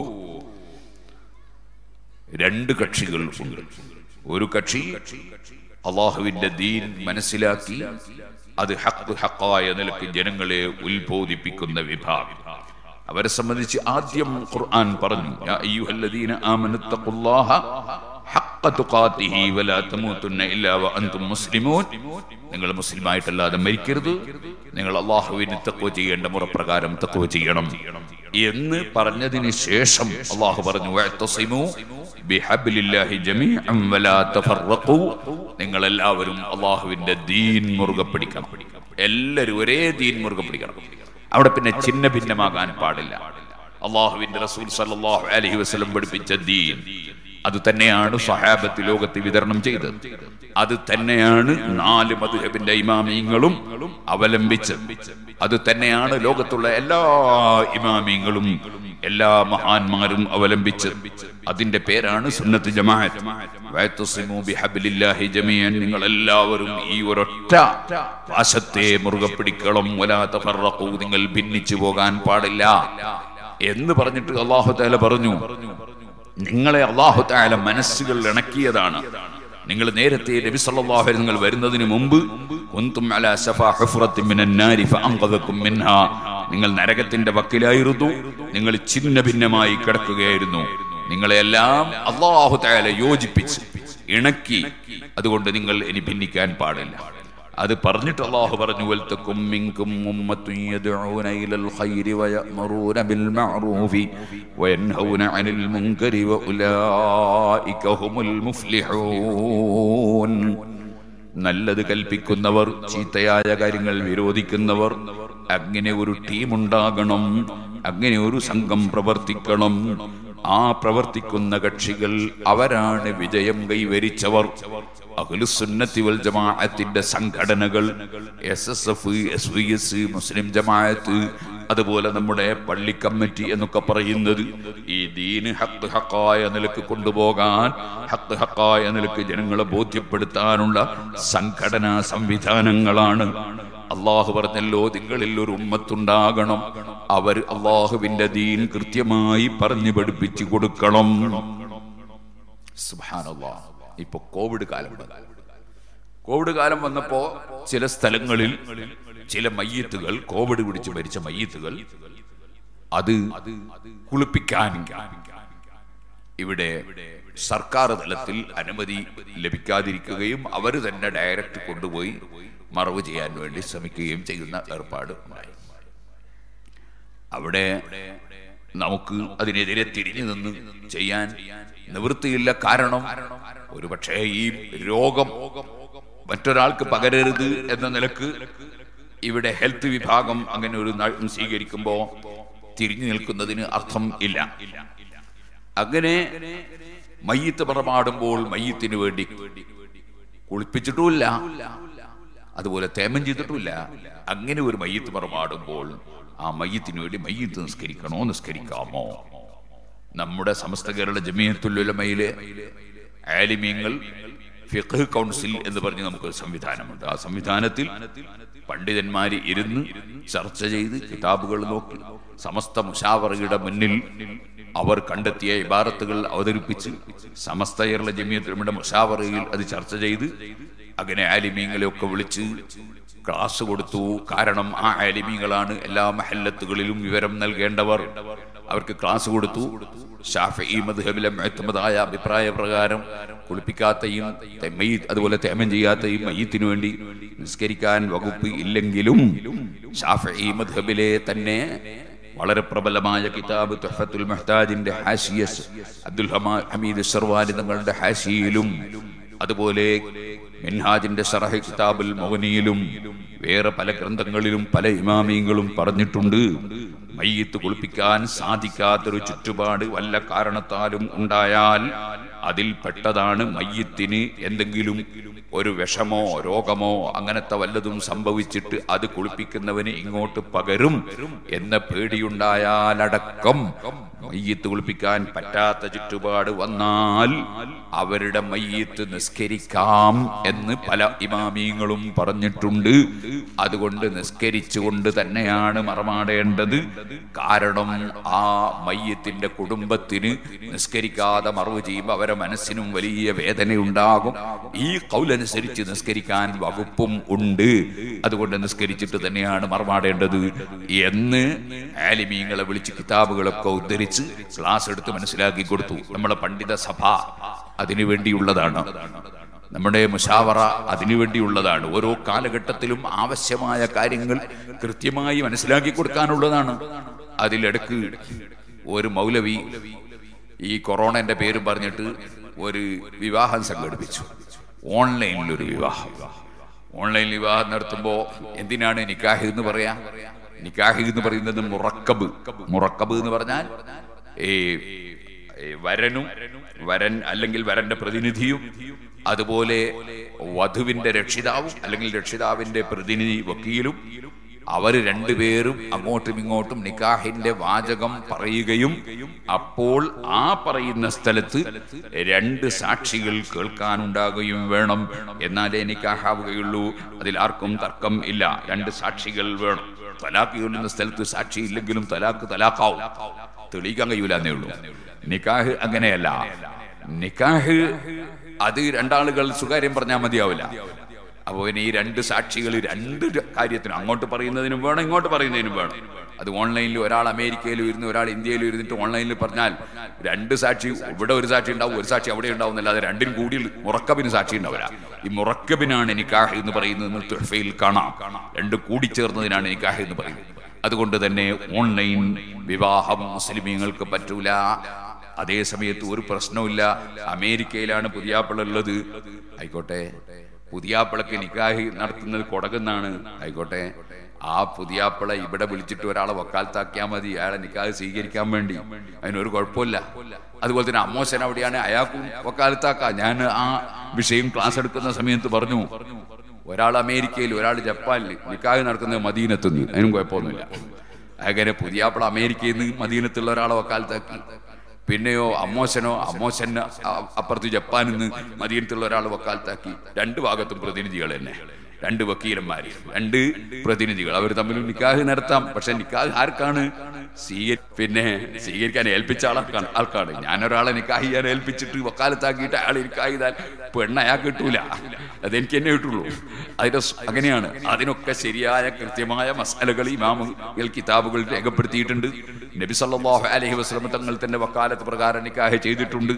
രണ്ട് കക്ഷികൾ ഉണ്ട് ഒരു കക്ഷി അള്ളാഹുവിന്റെ ദീൻ മനസ്സിലാക്കി അത് ഹക്ക് ഹക്കായ നിലക്ക് ജനങ്ങളെ ഉത്ബോധിപ്പിക്കുന്ന വിഭാഗം അവരെ സംബന്ധിച്ച് ആദ്യം ഖുർആൻ പറഞ്ഞു യാ അയ്യുഹല്ലദീന ആമനുത്തഖുല്ലാഹ ഹഖ്ക തുഖാതിഹി വലാ തമൂതുന്ന ഇല്ലാ വഅൻതും മുസ്ലിമൂൻ നിങ്ങൾ മുസ്ലിമായിട്ടല്ലാതെ മരിക്കരുത് നിങ്ങൾ അള്ളാഹുവിന് തഖ്വ ചെയ്യേണ്ട മുറപ്രകാരം തഖ്വ ചെയ്യണം എന്ന് പറഞ്ഞതിന് ശേഷം അള്ളാഹു പറഞ്ഞു വഅ്തസിമു ബിഹബ്ലില്ലാഹി ജമീഅൻ വലാ തഫറഖു നിങ്ങൾ എല്ലാവരും അള്ളാഹുവിന്റെ ദീൻ മുറുകെ പിടിക്കണം എല്ലാവരും ഒരേ ദീൻ മുറുകെ പിടിക്കണം അവിടെ പിന്നെ ചിന്ന ഭിന്നമാകാൻ പാടില്ല അള്ളാഹുവിന്റെ റസൂൽ സല്ലല്ലാഹു അലൈഹി വസല്ലം പഠിപ്പിച്ച ദീൻ അത് തന്നെയാണ് സഹാബത്ത് ലോകത്ത് വിതരണം ചെയ്തത് അത് തന്നെയാണ് നാല് മധുഹബിന്റെ ഇമാമിയങ്ങളും അവലംബിച്ചത് അത് തന്നെയാണ് ലോകത്തുള്ള എല്ലാ ഇമാമിയങ്ങളും എല്ലാ മഹാന്മാരും അവലംബിച്ചത് അതിന്റെ പേരാണ് സുന്നത്ത് ജമാഅത്ത് വയത്തുസിമു ബിഹബ്ലില്ലാഹി ജമീഅൻ നിങ്ങൾ എല്ലാവരും ഈ ഒരൊറ്റ പാശത്തെ മുറുകെ പിടിക്കണം വലാ തഫറഖു നിങ്ങൾ ഭിന്നിച്ചു പോകാൻ പാടില്ല എന്ന് പറഞ്ഞിട്ട് അല്ലാഹു തആല പറഞ്ഞു നിങ്ങളെ അള്ളാഹു താല മനസ്സുകൾ ഇണക്കിയതാണ് നിങ്ങൾ നേരത്തെ നബി സല്ലല്ലാഹു അലൈഹി നിങ്ങൾ വരുന്നതിന് മുമ്പ് കുന്തും അലാ സഫാ ഹുഫ്റത്തിൻ മിനൻ നാരി ഫഅൻഖദകും മിൻഹാ നിങ്ങൾ നരകത്തിന്റെ വക്കിലായിരുന്നു നിങ്ങൾ ചിന്ന ഭിന്നമായി കിടക്കുകയായിരുന്നു നിങ്ങളെല്ലാം അള്ളാഹു താല യോജിപ്പിച്ച് ഇണക്കി അതുകൊണ്ട് നിങ്ങൾ ഇനി ഭിന്നിക്കാൻ പാടില്ല അത് പറഞ്ഞിട്ട് അള്ളാഹു പറഞ്ഞു വൽതക്കും മിൻകും ഉമ്മത്തുൻ യദ്ഊന ഇലൽ ഖൈരി വയഅ്മറൂന ബിൽ മഅറൂഫി വയൻഹൗന അനിൽ മുൻകരി വഉലൈക ഹുമുൽ മുഫ്ലിഹൂൻ നല്ലത് കൽപ്പിക്കുന്നവർ ചീത്തയായ കാര്യങ്ങൾ വിരോധിക്കുന്നവർ അങ്ങനെ ഒരു ടീം ഉണ്ടാകണം അങ്ങനെ ഒരു സംഘം പ്രവർത്തിക്കണം ആ പ്രവർത്തിക്കുന്ന കക്ഷികൾ അവരാണ് വിജയം കൈവരിച്ചവർ അഖിലുസുന്നത്തി വൽ ജമാഅത്തിന്റെ സംഘടനകൾ S S F S V S Muslim Jamaat അതുപോലെ നമ്മുടെ പള്ളി കമ്മിറ്റി എന്നൊക്കെ പറയുന്നത് ഈ ദീന് ഹക്ക് ഹക്കായ നിലക്ക് കൊണ്ടുപോകാൻ ഹക്ക് ഹക്കായ നിലക്ക് ജനങ്ങളെ ബോധ്യപ്പെടുത്താനുള്ള സംഘടനാ സംവിധാനങ്ങളാണ് അള്ളാഹു പറഞ്ഞല്ലോ നിങ്ങളിൽ ഒരു ഉമ്മത്തുണ്ടാകണം അവർ അള്ളാഹുവിന്റെ ദീൻ കൃത്യമായി പറഞ്ഞു പഠിപ്പിച്ചു കൊടുക്കണം സുബ്ഹാനല്ലാഹ് ഇപ്പൊ കോവിഡ് കാലം വന്നു. കോവിഡ് കാലം വന്നപ്പോ ചില സ്ഥലങ്ങളിൽ ചില മയ്യത്തുകൾ കോവിഡ് പിടിച്ച് മരിച്ച മയ്യത്തുകൾ അത് കുളിപ്പിക്കാൻ ഇവിടെ സർക്കാർ തലത്തിൽ അനുമതി ലഭിക്കാതിരിക്കുകയും അവർ തന്നെ ഡയറക്റ്റ് കൊണ്ടുപോയി മറവ് ചെയ്യാൻ വേണ്ടി ശ്രമിക്കുകയും ചെയ്യുന്ന ഏർപ്പാട് ഉണ്ടായി അവിടെ നമുക്ക് അതിനെതിരെ തിരിഞ്ഞു നിന്ന് ചെയ്യാൻ നിവൃത്തിയില്ല കാരണം ഒരു പക്ഷേ ഈ രോഗം മറ്റൊരാൾക്ക് പകരരുത് എന്ന നിലക്ക് ഇവിടെ ഹെൽത്ത് വിഭാഗം അങ്ങനെ ഒരു നയം സ്വീകരിക്കുമ്പോ തിരിഞ്ഞു നിൽക്കുന്നതിന് അർത്ഥം ഇല്ല അങ്ങനെ മയ്യത്ത് പറമാടുമ്പോൾ മയ്യത്തിന് വേണ്ടി കുളിപ്പിച്ചിട്ടുമില്ല അതുപോലെ തേമം ചെയ്തിട്ടുമില്ല അങ്ങനെ ഒരു മയ്യത്ത് പറമാടുമ്പോൾ ആ മയ്യത്തിന് വേണ്ടി മയ്യത്ത് നിസ്കരിക്കണോ നിസ്കരിക്കാമോ നമ്മുടെ സമസ്ത കേരള ജമിയത്തുല്ലുലമയിലെ ആലിമ്യങ്ങൾ ഫിഖ് കൗൺസിൽ എന്ന് പറഞ്ഞ് നമുക്ക് ഒരു സംവിധാനമുണ്ട് ആ സംവിധാനത്തിൽ പണ്ഡിതന്മാര് ഇരുന്ന് ചർച്ച ചെയ്ത് കിതാബുകൾ നോക്കി സമസ്ത മുഷാവറയുടെ മുന്നിൽ അവർ കണ്ടെത്തിയ ഇബാറത്തുകൾ അവതരിപ്പിച്ച് സമസ്ത കേരള ജമിയത്തുലമയുടെ മുഷാവറയിൽ അത് ചർച്ച ചെയ്ത് അങ്ങനെ ആലിമീങ്ങളെ ഒക്കെ വിളിച്ച് ക്ലാസ് കൊടുത്തു കാരണം ആ ആലിമീങ്ങളാണ് എല്ലാ മഹല്ലത്തുകളിലും വിവരം നൽകേണ്ടവർ അവർക്ക് ക്ലാസ് കൊടുത്തു ഷാഫി മദ്ഹബിലെ മുഅത്തമദായ അഭിപ്രായ പ്രകാരം കുളിപ്പിക്കാത്തയും തെ- മയ്യിത്ത് അതുപോലെ തേമം ചെയ്യാത്തയും മയ്യത്തിനു വേണ്ടി നിസ്കരിക്കാൻ വകുപ്പ് ഇല്ലെങ്കിലും ഷാഫി മദ്ഹബിലെ തന്നെ വളരെ പ്രബലമായ കിതാബ് തുഹഫത്തുൽ മെഹ്താജിന്റെ ഹാഷിയസ് അബ്ദുൽ ഹമാ ഹമീദ് ഷർവാനി തങ്ങളുടെ ഹാഷിയിലും അതുപോലെ മിൻഹാജിന്റെ ഷറഹ് കിതാബുൽ മൗനിയിലും വേറെ പല ഗ്രന്ഥങ്ങളിലും പല ഇമാമിയങ്ങളും പറഞ്ഞിട്ടുണ്ട് മയ്യത്ത് കുളിപ്പിക്കാൻ സാധിക്കാത്തൊരു ചുറ്റുപാട് വല്ല കാരണത്താലും ഉണ്ടായാൽ അതിൽ പെട്ടതാണ് മയ്യത്തിന് എന്തെങ്കിലും ഒരു വിഷമോ രോഗമോ അങ്ങനത്തെ വല്ലതും സംഭവിച്ചിട്ട് അത് കുളിപ്പിക്കുന്നവന് ഇങ്ങോട്ട് പകരും എന്ന പേടിയുണ്ടായാലടക്കം മയ്യത്ത് കുളിപ്പിക്കാൻ പറ്റാത്ത ചുറ്റുപാട് വന്നാൽ അവരുടെ മയ്യത്ത് നിസ്കരിക്കാം എന്ന് പല ഇമാമീങ്ങളും പറഞ്ഞിട്ടുണ്ട് അതുകൊണ്ട് നിസ്കരിച്ചുകൊണ്ട് തന്നെയാണ് മറമാടേണ്ടത് കാരണം ആ മയ്യത്തിന്റെ കുടുംബത്തിന് നിസ്കരിക്കാതെ മറവ് ചെയ്യുമ്പോൾ അവരെ മനസ്സിനും വലിയ വേദനയുണ്ടാകും ഈ കൗലനുസരിച്ച് നിസ്കരിക്കാൻ വകുപ്പും ഉണ്ട് അതുകൊണ്ട് നിസ്കരിച്ചിട്ട് തന്നെയാണ് മറമാടേണ്ടത് എന്ന് ആലിമീങ്ങളെ വിളിച്ച് കിതാബുകളൊക്കെ ഉദ്ധരിച്ച് ക്ലാസ് എടുത്ത് മനസ്സിലാക്കി കൊടുത്തു നമ്മുടെ പണ്ഡിത സഭ അതിനു വേണ്ടിയുള്ളതാണ് നമ്മുടെ മുഷാവറ അതിനുവേണ്ടിയുള്ളതാണ് ഓരോ കാലഘട്ടത്തിലും ആവശ്യമായ കാര്യങ്ങൾ കൃത്യമായി മനസ്സിലാക്കി കൊടുക്കാനുള്ളതാണ് അതിലിടക്ക് ഒരു മൗലവി ഈ കൊറോണന്റെ പേര് പറഞ്ഞിട്ട് ഒരു വിവാഹം സംഘടിപ്പിച്ചു ഓൺലൈനിൽ ഒരു വിവാഹം ഓൺലൈൻ വിവാഹം നടത്തുമ്പോൾ എന്തിനാണ് നിക്കാഹ് എന്ന് പറയാ നിക്കാഹ് എന്ന് പറയുന്നത് മുറക്കബ് മുറക്കബ് എന്ന് പറഞ്ഞാൽ ഈ ഈ വരനും വരൻ അല്ലെങ്കിൽ വരന്റെ പ്രതിനിധിയും അതുപോലെ വധുവിന്റെ രക്ഷിതാവും അല്ലെങ്കിൽ രക്ഷിതാവിന്റെ പ്രതിനിധി വക്കീലും അവര് രണ്ടുപേരും അങ്ങോട്ടും ഇങ്ങോട്ടും നിക്കാഹിന്റെ വാചകം പറയുകയും അപ്പോൾ ആ പറയുന്ന സ്ഥലത്ത് രണ്ട് സാക്ഷികൾ കേൾക്കാനുണ്ടാകുകയും വേണം എന്നാലേ നിക്കാഹാവുകയുള്ളൂ അതിൽ ആർക്കും തർക്കം ഇല്ല രണ്ട് സാക്ഷികൾ വേണം തലാക്ക് ചൊല്ലുന്ന സ്ഥലത്ത് സാക്ഷി ഇല്ലെങ്കിലും തലാക്ക് തലാക്കാവും തെളിയിക്കാൻ കഴിയൂലെന്നേ ഉള്ളൂ നിക്കാഹ് അങ്ങനെയല്ല നിക്കാഹ് അത് രണ്ടാളുകൾ സ്വകാര്യം പറഞ്ഞാൽ മതിയാവില്ല അപ്പൊ പിന്നെ ഈ രണ്ട് സാക്ഷികൾ രണ്ട് കാര്യത്തിനും അങ്ങോട്ട് പറയുന്നതിനും വേണം ഇങ്ങോട്ട് പറയുന്നതിനും വേണം അത് ഓൺലൈനിൽ ഒരാൾ അമേരിക്കയിലും ഇരുന്ന് ഒരാൾ ഇന്ത്യയിലും ഇരുന്നിട്ട് ഓൺലൈനിൽ പറഞ്ഞാൽ രണ്ട് സാക്ഷി ഇവിടെ ഒരു സാക്ഷി ഉണ്ടാവും ഒരു സാക്ഷി അവിടെ ഉണ്ടാവും എന്നല്ലാതെ രണ്ടിനും കൂടി മുറക്കബിന് സാക്ഷി ഉണ്ടാവില്ല ഈ മുറക്കബിനാണ് നിക്കാഹ് എന്ന് പറയുന്നത് തുഹഫയിൽ കാണാം രണ്ട് കൂടിച്ചേർന്നതിനാണ് നിക്കാഹ് എന്ന് പറയുന്നത് അതുകൊണ്ട് തന്നെ ഓൺലൈൻ വിവാഹം മുസ്ലിമീങ്ങൾക്ക് പറ്റൂല അതേ സമയത്ത് ഒരു പ്രശ്നവുമില്ല അമേരിക്കയിലാണ് പുതിയാപ്പിള ഉള്ളത് ആയിക്കോട്ടെ പുതിയാപ്പിളക്ക് നിക്കാഹി നടത്തുന്നത് കൊടകുന്നാണ് ആയിക്കോട്ടെ ആ പുതിയാപ്പിള ഇവിടെ വിളിച്ചിട്ട് ഒരാളെ വക്കാലത്താക്കിയാൽ മതി അയാളെ നിക്കാഹ് സ്വീകരിക്കാൻ വേണ്ടി അതിനൊരു കുഴപ്പമില്ല അതുപോലെ തന്നെ അമ്മോശൻ അവിടെയാണ് അയാൾക്കും വക്കാലത്താക്കാം ഞാൻ ആ വിഷയം ക്ലാസ് എടുക്കുന്ന സമയത്ത് പറഞ്ഞു ഒരാൾ അമേരിക്കയിൽ ഒരാൾ ജപ്പാനിൽ നിക്കാഹ് നടക്കുന്നത് മദീനത്തുനിന്ന് അതിനും കുഴപ്പമൊന്നുമില്ല അങ്ങനെ പുതിയാപ്പിള അമേരിക്കയിൽ നിന്ന് മദീനത്തുള്ള ഒരാളെ വക്കാലത്താക്കി പിന്നെയോ അമ്മോശനോ അമ്മോശൻ അപ്പുറത്ത് ജപ്പാനിൽ നിന്ന് മദീനത്തുള്ള ഒരാൾ വക്കാലത്താക്കി രണ്ട് ഭാഗത്തും പ്രതിനിധികൾ തന്നെ രണ്ട് വക്കീലന്മാര് രണ്ട് പ്രതിനിധികൾ അവർ തമ്മിൽ നിക്കാഹ് നടത്താം പക്ഷെ നിക്കാഹ് ആർക്കാണ് സ്വീകരി പിന്നെ സ്വീകരിക്കാൻ ഏൽപ്പിച്ച ആൾക്കാണ് ആൾക്കാണ് ഞാൻ ഒരാളെ നിക്കാഹ് ചെയ്യാൻ ഏൽപ്പിച്ചിട്ട് വക്കാലത്താക്കിയിട്ട് അയാൾ നിക്കാഹ് ചെയ്താൽ പെണ്ണ് അയാൾ കിട്ടൂല അതെനിക്ക് തന്നെ കിട്ടുള്ളൂ അതിന്റെ സ് അങ്ങനെയാണ് അതിനൊക്കെ ശരിയായ കൃത്യമായ മസാലകൾ ഇമാമുകൾ കിതാബുകൾ രേഖപ്പെടുത്തിയിട്ടുണ്ട് നബി സല്ലല്ലാഹു അലൈഹി വസല്ലം തങ്ങൾ തന്നെ വക്കാലത്ത് പ്രകാരം നിക്കാഹ് ചെയ്തിട്ടുണ്ട്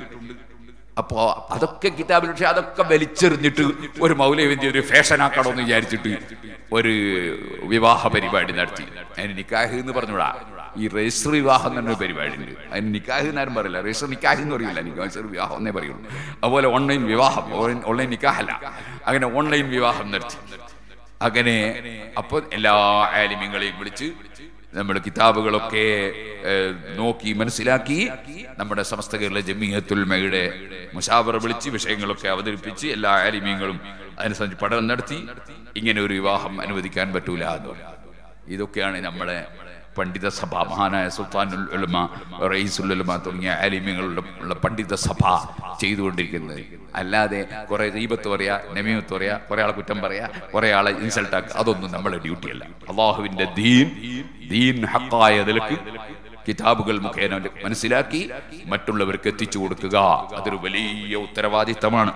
അപ്പോ അതൊക്കെ കിതാബിൽ പക്ഷെ അതൊക്കെ വലിച്ചെറിഞ്ഞിട്ട് ഒരു മൗലവിന്റെ ഒരു ഫാഷൻ ആക്കണമെന്ന് വിചാരിച്ചിട്ട് ഒരു വിവാഹ പരിപാടി നടത്തി അതിന് നിക്കാഹ് എന്ന് പറഞ്ഞൂടാ ഈ രജിസ്റ്റർ വിവാഹം തന്നെ ഒരു പരിപാടി ഉണ്ട് അതിന് നിക്കാഹ് എന്നാരും പറയില്ല രജിസ്റ്റർ നിക്കാഹ് എന്ന് പറയില്ല രജിസ്റ്റർ വിവാഹം എന്നേ പറയുള്ളൂ അതുപോലെ ഓൺലൈൻ വിവാഹം ഓൺലൈൻ നിക്കാഹല്ല അങ്ങനെ ഓൺലൈൻ വിവാഹം നടത്തി അങ്ങനെ അപ്പോൾ എല്ലാ ആലിമ്യങ്ങളെയും വിളിച്ച് നമ്മൾ കിതാബുകളൊക്കെ ഏഹ്, നോക്കി മനസ്സിലാക്കി നമ്മുടെ സമസ്ത കേരള ജമിയത്തുൽമയുടെ മുഷാവറ വിളിച്ച് വിഷയങ്ങളൊക്കെ അവതരിപ്പിച്ച് എല്ലാ ആലിമ്യങ്ങളും അതിനനുസരിച്ച് പഠനം നടത്തി ഇങ്ങനെ ഒരു വിവാഹം അനുവദിക്കാൻ പറ്റൂല എന്ന് പറഞ്ഞു. ഇതൊക്കെയാണ് നമ്മുടെ പണ്ഡിത സഭ മഹാനായ സുൽത്താനുൽ ഉലമ റയീസുൽ ഉലമ തുടങ്ങിയ ആലിമ്യങ്ങളുടെ ഉള്ള പണ്ഡിത സഭ ചെയ്തുകൊണ്ടിരിക്കുന്നത് അല്ലാതെ കുറെ ദീപത്ത് പറയാ നമീമത്ത് പറയാ കുറെ ആളെ കുറ്റം പറയാ കുറെ ആളെ ഇൻസൾട്ട് ആക്കുക അതൊന്നും നമ്മുടെ ഡ്യൂട്ടിയല്ല അള്ളാഹുവിന്റെ ദീൻ ദീൻ ഹക്കായ നിലക്ക് കിതാബുകൾ മുഖേന മനസ്സിലാക്കി മറ്റുള്ളവർക്ക് എത്തിച്ചു കൊടുക്കുക അതൊരു വലിയ ഉത്തരവാദിത്തമാണ്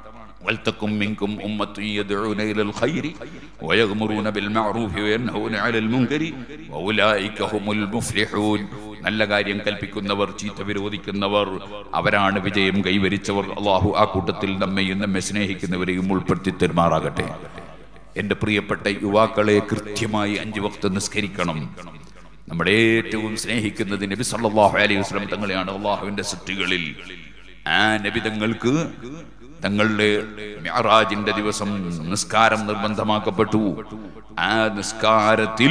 ولتكن منكم أمة يدعون إلى الخير ويغمرون بالمعروف وينهون عن المنكر وأولئك هم المفلحون നല്ല കാര്യം കൽപ്പിക്കുന്നവർ ചീത്ത വിരോധിക്കുന്നവർ അവരാണ് വിജയം കൈവരിച്ചവർ അള്ളാഹു ആ കൂട്ടത്തിൽ നമ്മയും നമ്മെ സ്നേഹിക്കുന്നവരെയും ഉൾപ്പെടുത്തി തെരുമാറാകട്ടെ എന്റെ പ്രിയപ്പെട്ട യുവാക്കളെ കൃത്യമായി അഞ്ചു വക്ത് നിസ്കരിക്കണം നമ്മുടെ ഏറ്റവും സ്നേഹിക്കുന്നത് നബി സല്ലല്ലാഹു അലൈഹി വസല്ലം തങ്ങളെയാണ് അള്ളാഹുവിന്റെ സൃഷ്ടികളിൽ ആ നബി തങ്ങൾക്ക് തങ്ങളുടെ മിഅറാജിന്റെ ദിവസം നിസ്കാരം നിർബന്ധമാക്കപ്പെട്ടു ആ നിസ്കാരത്തിൽ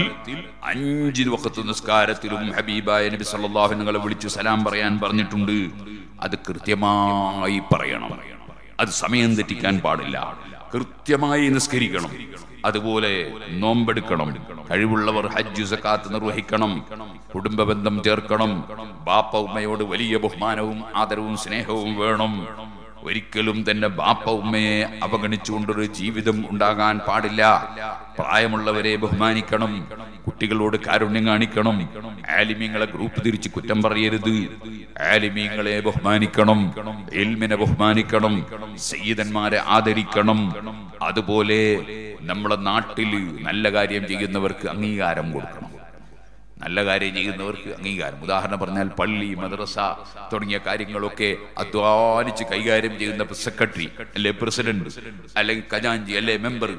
അഞ്ച് വക്കത്ത് നിസ്കാരത്തിലും ഹബീബായ നബി സല്ലല്ലാഹു നിങ്ങളെ വിളിച്ചു സലാം പറയാൻ പറഞ്ഞിട്ടുണ്ട് അത് കൃത്യമായി പറയണം അത് സമയം തെറ്റിക്കാൻ പാടില്ല കൃത്യമായി നിസ്കരിക്കണം അതുപോലെ നോമ്പെടുക്കണം കഴിവുള്ളവർ ഹജ്ജ് സക്കാത്ത് നിർവഹിക്കണം കുടുംബ ബന്ധം ചേർക്കണം ബാപ്പ ഉമ്മയോട് വലിയ ബഹുമാനവും ആദരവും സ്നേഹവും വേണം ഒരിക്കലും തന്നെ ബാപ്പ ഉമ്മയെ അവഗണിച്ചുകൊണ്ടൊരു ജീവിതം ഉണ്ടാകാൻ പാടില്ല പ്രായമുള്ളവരെ ബഹുമാനിക്കണം കുട്ടികളോട് കാരുണ്യം കാണിക്കണം ആലിമ്യങ്ങളെ ഗ്രൂപ്പ് തിരിച്ച് കുറ്റം പറയരുത് ആലിമീങ്ങളെ ബഹുമാനിക്കണം എൽമിനെ ബഹുമാനിക്കണം സയ്യിദന്മാരെ ആദരിക്കണം അതുപോലെ നമ്മളെ നാട്ടിൽ നല്ല കാര്യം ചെയ്യുന്നവർക്ക് അംഗീകാരം കൊടുക്കണം നല്ല കാര്യം ചെയ്യുന്നവർക്ക് അംഗീകാരം ഉദാഹരണം പറഞ്ഞാൽ പള്ളി മദ്രസ തുടങ്ങിയ കാര്യങ്ങളൊക്കെ അധ്വാനിച്ച് കൈകാര്യം ചെയ്യുന്ന സെക്രട്ടറി അല്ലെ പ്രസിഡന്റ് അല്ലെങ്കിൽ ഖജാഞ്ചി അല്ലെ മെമ്പർ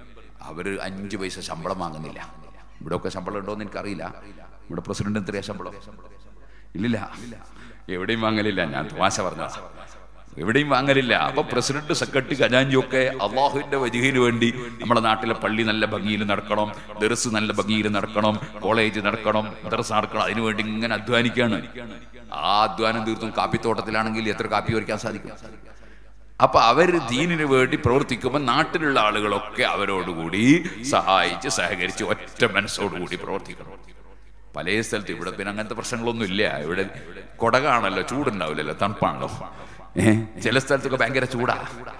അവര് അഞ്ചു പൈസ ശമ്പളം വാങ്ങുന്നില്ല ഇവിടെ ഒക്കെ ശമ്പളം ഉണ്ടോ എന്ന് എനിക്കറിയില്ല ഇവിടെ പ്രസിഡന്റ് എത്രയാ ശമ്പളം ഇല്ലില്ല എവിടെയും വാങ്ങലില്ല ഞാൻ തമാശ പറഞ്ഞ എവിടെയും വാങ്ങലില്ല അപ്പൊ പ്രസിഡന്റ് സെക്രട്ടറി ഖജാഞ്ചി ഒക്കെ അള്ളാഹുവിന്റെ വജുഹിന് വേണ്ടി നമ്മുടെ നാട്ടിലെ പള്ളി നല്ല ഭംഗിയിൽ നടക്കണം ദർസ് നല്ല ഭംഗിയിൽ നടക്കണം കോളേജ് നടക്കണം മദ്രസ നടക്കണം അതിനുവേണ്ടി ഇങ്ങനെ അധ്വാനിക്കാണ് ആ അധ്വാനം തീർത്തും കാപ്പിത്തോട്ടത്തിലാണെങ്കിൽ എത്ര കാപ്പി വരയ്ക്കാൻ സാധിക്കും അപ്പൊ അവര് ദീനിന് വേണ്ടി പ്രവർത്തിക്കുമ്പോൾ നാട്ടിലുള്ള ആളുകളൊക്കെ അവരോടുകൂടി സഹായിച്ച് സഹകരിച്ച് ഒറ്റ മനസ്സോടുകൂടി പ്രവർത്തിക്കണം പല സ്ഥലത്ത് ഇവിടെ പിന്നെ അങ്ങനത്തെ പ്രശ്നങ്ങളൊന്നും ഇല്ല ഇവിടെ കൊടകാണല്ലോ ചൂടുണ്ടാവില്ലല്ലോ തണുപ്പാണല്ലോ ഏഹ് ചില സ്ഥലത്തൊക്കെ ഭയങ്കര ചൂടാ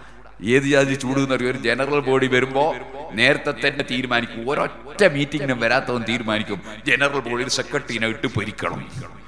ഏത് ജാതി ചൂട് എന്ന് പറയും ഒരു ജനറൽ ബോഡി വരുമ്പോ നേരത്തെ തന്നെ തീരുമാനിക്കും ഒരൊറ്റ മീറ്റിങ്ങിനും വരാത്തവൻ തീരുമാനിക്കും ജനറൽ ബോഡിയിൽ സെക്രട്ടറിനെ ഇട്ട് പൊരിക്കണം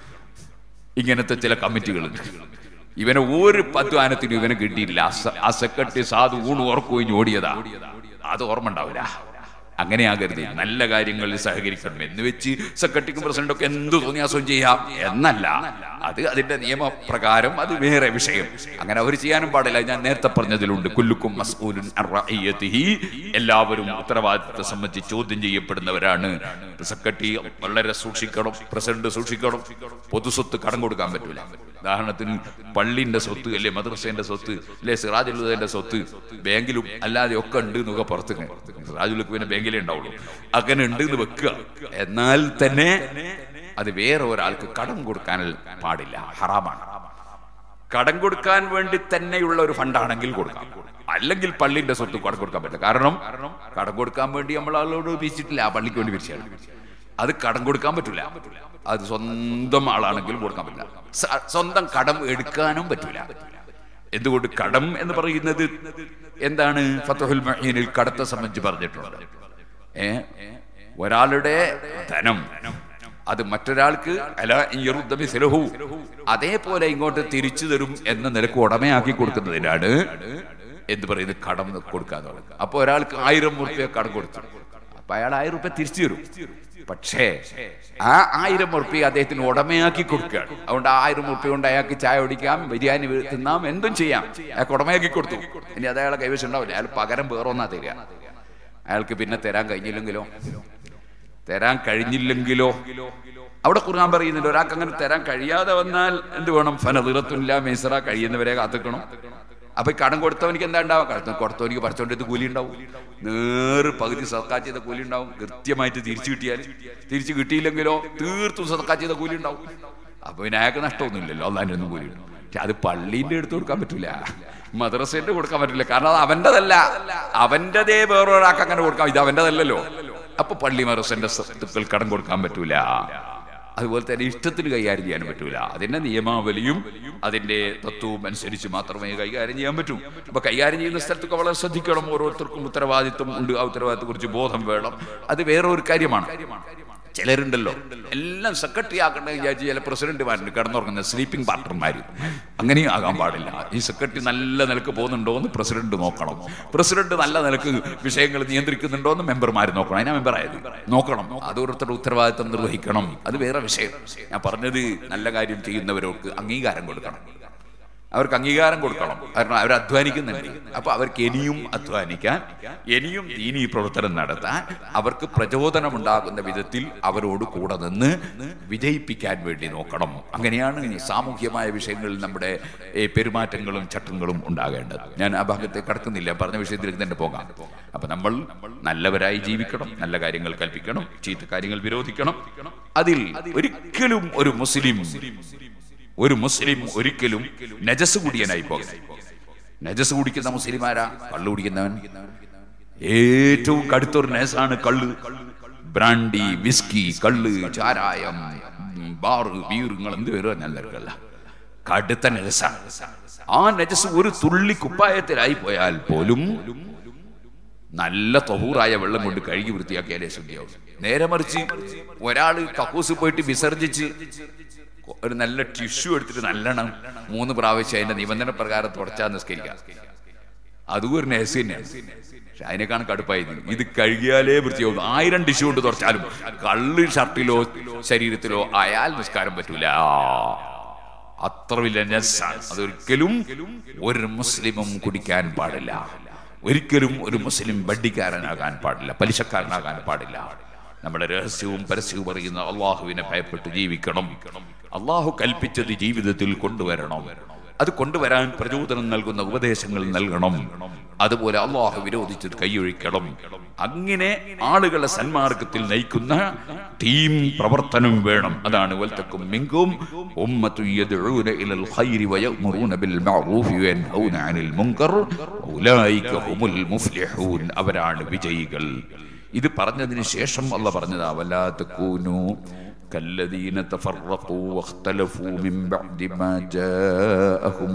ഇങ്ങനത്തെ ചില കമ്മിറ്റികളുണ്ട് ഇവനെ ഒരു അധ്വാനത്തിനും ഇവനെ കിട്ടിയില്ല ആ സ- ആ സെക്രട്ടറി സാധു ഊണ് ഓർക്കുകയും ഓടിയതാ അത് ഓർമ്മ ഉണ്ടാവില്ല അങ്ങനെയാകരുത് നല്ല കാര്യങ്ങളിൽ സഹകരിക്കണം എന്ന് വെച്ച് സെക്രട്ടറിക്കും പ്രസിഡന്റും ഒക്കെ എന്ത് തോന്നിയാസം ചെയ്യാം എന്നല്ല അത് അതിന്റെ നിയമപ്രകാരം അത് വേറെ വിഷയം അങ്ങനെ അവർ ചെയ്യാനും പാടില്ല ഞാൻ നേരത്തെ പറഞ്ഞതിലുണ്ട് കുല്ലുക്കും മസ്ഊലുൻ അൻ റഅയ്യതിഹി. എല്ലാവരും ഉത്തരവാദിത്തത്തെ സംബന്ധിച്ച് ചോദ്യം ചെയ്യപ്പെടുന്നവരാണ് സെക്രട്ടറി വളരെ സൂക്ഷിക്കണം പ്രസിഡന്റ് സൂക്ഷിക്കണം പൊതുസ്വത്ത് കടം കൊടുക്കാൻ പറ്റൂല ഉദാഹരണത്തിന് പള്ളിന്റെ സ്വത്ത് അല്ലെ മദ്രസേന്റെ സ്വത്ത് അല്ലെ സിറാജുലുദന്റെ സ്വത്ത് ബാങ്കിലും അല്ലാതെ ഒക്കെ ഉണ്ട് എന്നൊക്കെ പുറത്ത് സിറാജുലുക്ക് പിന്നെ ബാങ്കിലേ ഉണ്ടാവുള്ളൂ അങ്ങനെ ഉണ്ട് എന്ന് വെക്കുക എന്നാൽ തന്നെ അത് വേറെ ഒരാൾക്ക് കടം കൊടുക്കാൻ പാടില്ല ഹറാമാണ് കടം കൊടുക്കാൻ വേണ്ടി തന്നെയുള്ള ഒരു ഫണ്ടാണെങ്കിൽ കൊടുക്കാം അല്ലെങ്കിൽ പള്ളിന്റെ സ്വത്ത് കടം കൊടുക്കാൻ പറ്റില്ല കാരണം കടം കൊടുക്കാൻ വേണ്ടി നമ്മൾ ആളോട് പിരിച്ചിട്ടില്ല ആ പള്ളിക്ക് വേണ്ടി പിരിച്ചാണ് അത് കടം കൊടുക്കാൻ പറ്റില്ല അത് സ്വന്തം ആളാണെങ്കിലും കൊടുക്കാൻ പറ്റില്ല സ- സ്വന്തം കടം എടുക്കാനും പറ്റില്ല എന്തുകൊണ്ട് കടം എന്ന് പറയുന്നത് എന്താണ് ഫത്തുഹുൽ മഹീനിൽ കടത്തെ സംബന്ധിച്ച് പറഞ്ഞിട്ടുണ്ട് ഏ ഒരാളുടെ ധനം അത് മറ്റൊരാൾക്ക് അല യറുദ്ദ മിസ്ലഹു. അതേപോലെ ഇങ്ങോട്ട് തിരിച്ചു തരും എന്ന നിലക്ക് ഉടമയാക്കി കൊടുക്കുന്നതിനാണ് എന്ത് പറയുന്നത് കടം കൊടുക്കാന്ന് പറയുന്നത് അപ്പൊ ഒരാൾക്ക് ആയിരം റുപ്യ കടം കൊടുത്തു അപ്പൊ അയാൾ ആയിരം റുപ്യ തിരിച്ചു തരും പക്ഷേ ആ ആയിരം ഉറുപ്പ്യ അദ്ദേഹത്തിന് ഉടമയാക്കി കൊടുക്കുകയാണ് അതുകൊണ്ട് ആ ആയിരം ഉറുപ്പ്യ കൊണ്ട് അയാൾക്ക് ചായ കുടിക്കാം ബിരിയാണി തിന്നാം എന്തും ചെയ്യാം അയാൾക്ക് ഉടമയാക്കി കൊടുത്തു ഇനി അത് അയാളെ കൈവശം ഉണ്ടാവില്ല അയാൾ പകരം വേറൊന്നാ തരിക അയാൾക്ക് പിന്നെ തരാൻ കഴിഞ്ഞില്ലെങ്കിലോ തരാൻ കഴിഞ്ഞില്ലെങ്കിലോ അവിടെ ഖുർആൻ പറയുന്നുണ്ട് ഒരാൾക്ക് അങ്ങനെ തരാൻ കഴിയാതെ വന്നാൽ എന്ത് വേണം ഫനദിറത്തുല്ല മേസറ കഴിയുന്നവരെ കാത്തിക്കണം അപ്പൊ ഈ കടം കൊടുത്തവനിക്ക് എന്താ ഉണ്ടാവും കടം കൊടുത്തവനിക്ക് പറിച്ചോണ്ടത് കൂലി ഉണ്ടാവും നേറ് പകുതി സദക്കാ ചെയ്ത കൂലി ഉണ്ടാവും കൃത്യമായിട്ട് തിരിച്ചു കിട്ടിയാൽ തിരിച്ചു കിട്ടിയില്ലെങ്കിലോ തീർത്തും സദക്കാ ചെയ്ത കൂലി ഉണ്ടാവും അപ്പൊ പിന്നെ അയാൾക്ക് നഷ്ടമൊന്നുമില്ലല്ലോ അള്ളാൻ്റെ ഒന്നും കൂലി ഉണ്ടാവും പക്ഷെ അത് പള്ളീന്റെ അടുത്ത് കൊടുക്കാൻ പറ്റൂല മദ്രസേന്റെ കൊടുക്കാൻ പറ്റില്ല കാരണം അത് അവന്റെതല്ല അവന്റേതേ വേറൊരാൾക്ക് അങ്ങനെ കൊടുക്കാം ഇത് അവന്റെതല്ലല്ലോ അപ്പൊ പള്ളി മദ്രസന്റെ സ്വത്തുക്കൾ കടം കൊടുക്കാൻ പറ്റൂല അതുപോലെ തന്നെ ഇഷ്ടത്തിന് കൈകാര്യം ചെയ്യാൻ പറ്റൂല അതിന്റെ നിയമാവലിയും അതിന്റെ തത്വവും അനുസരിച്ച് മാത്രമേ കൈകാര്യം ചെയ്യാൻ പറ്റൂ അപ്പൊ കൈകാര്യം ചെയ്യുന്ന സ്ഥലത്തൊക്കെ വളരെ ശ്രദ്ധിക്കണം ഓരോരുത്തർക്കും ഉത്തരവാദിത്വം ഉണ്ട് ആ ഉത്തരവാദിത്തത്തെ കുറിച്ച് ബോധം വേണം അത് വേറെ ഒരു കാര്യമാണ് ചിലരുണ്ടല്ലോ എല്ലാം സെക്രട്ടറി ആക്കണമെന്ന് വിചാരിച്ച് ചില പ്രസിഡന്റുമാരുണ്ട് കിടന്നുറങ്ങുന്ന സ്ലീപ്പിംഗ് പാർട്ണർമാർ അങ്ങനെയും ആകാൻ പാടില്ല ഈ സെക്രട്ടറി നല്ല നിലക്ക് പോകുന്നുണ്ടോ എന്ന് പ്രസിഡന്റ് നോക്കണം പ്രസിഡന്റ് നല്ല നിലക്ക് വിഷയങ്ങൾ നിയന്ത്രിക്കുന്നുണ്ടോ എന്ന് മെമ്പർമാർ നോക്കണം അതിനാ മെമ്പർ ആയത് നോക്കണം അത് ഓരോരുത്തരുടെ ഉത്തരവാദിത്തം നിർവഹിക്കണം അത് വേറെ വിഷയം ഞാൻ പറഞ്ഞത് നല്ല കാര്യം ചെയ്യുന്നവർക്ക് അംഗീകാരം കൊടുക്കണം അവർക്ക് അംഗീകാരം കൊടുക്കണം കാരണം അവർ അധ്വാനിക്കുന്നുണ്ട് അപ്പൊ അവർക്ക് ഇനിയും അധ്വാനിക്കാൻ ഇനിയും ദീനീ പ്രവർത്തനം നടത്താൻ അവർക്ക് പ്രചോദനമുണ്ടാകുന്ന വിധത്തിൽ അവരോട് കൂടെ നിന്ന് വിജയിപ്പിക്കാൻ വേണ്ടി നോക്കണം അങ്ങനെയാണ് ഈ സാമൂഹ്യമായ വിഷയങ്ങളിൽ നമ്മുടെ ഏ, പെരുമാറ്റങ്ങളും ചട്ടങ്ങളും ഉണ്ടാകേണ്ടത് ഞാൻ ആ ഭാഗത്തെ കടക്കുന്നില്ല പറഞ്ഞ വിഷയത്തിലേക്ക് തന്നെ പോകാം അപ്പൊ നമ്മൾ നല്ലവരായി ജീവിക്കണം നല്ല കാര്യങ്ങൾ കൽപ്പിക്കണം ചീത്ത കാര്യങ്ങൾ വിരോധിക്കണം അതിൽ ഒരിക്കലും ഒരു മുസ്ലിം ഒരു മുസ്ലിം ഒരിക്കലും നജസ് കുടിയനായി പോകരുത് നജസ് കുടിക്കുന്ന മുസ്ലിമാരാ കള്ളു കുടിക്കുന്നവൻ ഏറ്റവും കടുത്തൊരു നജസാണ് കള്ള് ബ്രാൻഡി വിസ്കി കള്ള് ചാരായം ബാറ് ബീർ നിങ്ങൾ എന്ത് പേരും നല്ലവർക്കല്ല കടുത്ത നജസാണ് ആ നജസ് ഒരു തുള്ളി കുപ്പായത്തിലായി പോയാൽ പോലും നല്ല തൊഹൂറായ വെള്ളം കൊണ്ട് കഴുകി വൃത്തിയാക്കിയാലേ ശുദ്ധിയാവും നേരെ മറിച്ച് ഒരാള് കക്കൂസ് പോയിട്ട് വിസർജിച്ച് ഒരു നല്ല ടിഷ്യൂ എടുത്തിട്ട് നല്ലോണം മൂന്ന് പ്രാവശ്യം അതിന്റെ നിബന്ധന പ്രകാരം തുടച്ചാൽ നിസ്കരിക്കാം അതും ഒരു നേഴ്സ് തന്നെയാണ് പക്ഷെ അതിനേക്കാണ് കടുപ്പായത് ഇത് കഴുകിയാലേ വൃത്തിയാവും ആയിരം ടിഷ്യൂ കൊണ്ട് തുടച്ചാലും കള്ള് ഷർട്ടിലോ ശരീരത്തിലോ ആയാൽ നിസ്കാരം പറ്റൂല അത്ര വലിയ നെസ്സാണ് അതൊരിക്കലും ഒരു മുസ്ലിമും കുടിക്കാൻ പാടില്ല ഒരിക്കലും ഒരു മുസ്ലിം ബഡ്ഡിക്കാരനാകാൻ പാടില്ല പലിശക്കാരനാകാൻ പാടില്ല നമ്മുടെ രഹസ്യവും പരസ്യവും അറിയുന്ന അള്ളാഹുവിനെ ഭയപ്പെട്ട് ജീവിക്കണം അള്ളാഹു കൽപ്പിച്ചത് ജീവിതത്തിൽ കൊണ്ടുവരണം അത് കൊണ്ടുവരാൻ പ്രചോദനം നൽകുന്ന ഉപദേശങ്ങൾ നൽകണം അതുപോലെ അള്ളാഹു വിരോധിച്ചത് കൈയൊഴിക്കണം അങ്ങനെ ആളുകളെ സന്മാർഗത്തിൽ നയിക്കുന്ന ടീം പ്രവർത്തനം വേണം അതാണ് വൽത്തക്കും മിങ്കും ഉമ്മത്തു യദ്ഊന ഇലൽ ഖൈരി വയഅ്മുറൂന ബിൽ മഅറൂഫി വയൻഹൗന അനിൽ മുൻകർ ഉലൈക ഹുമുൽ മുഫ്ലിഹൂൻ അവരാണ് വിജയികൾ ഇത് പറഞ്ഞതിന് ശേഷം അല്ല പറഞ്ഞതാ വലാ തകൂനു كالذين تفرقوا واختلفوا من بعد ما جاءهم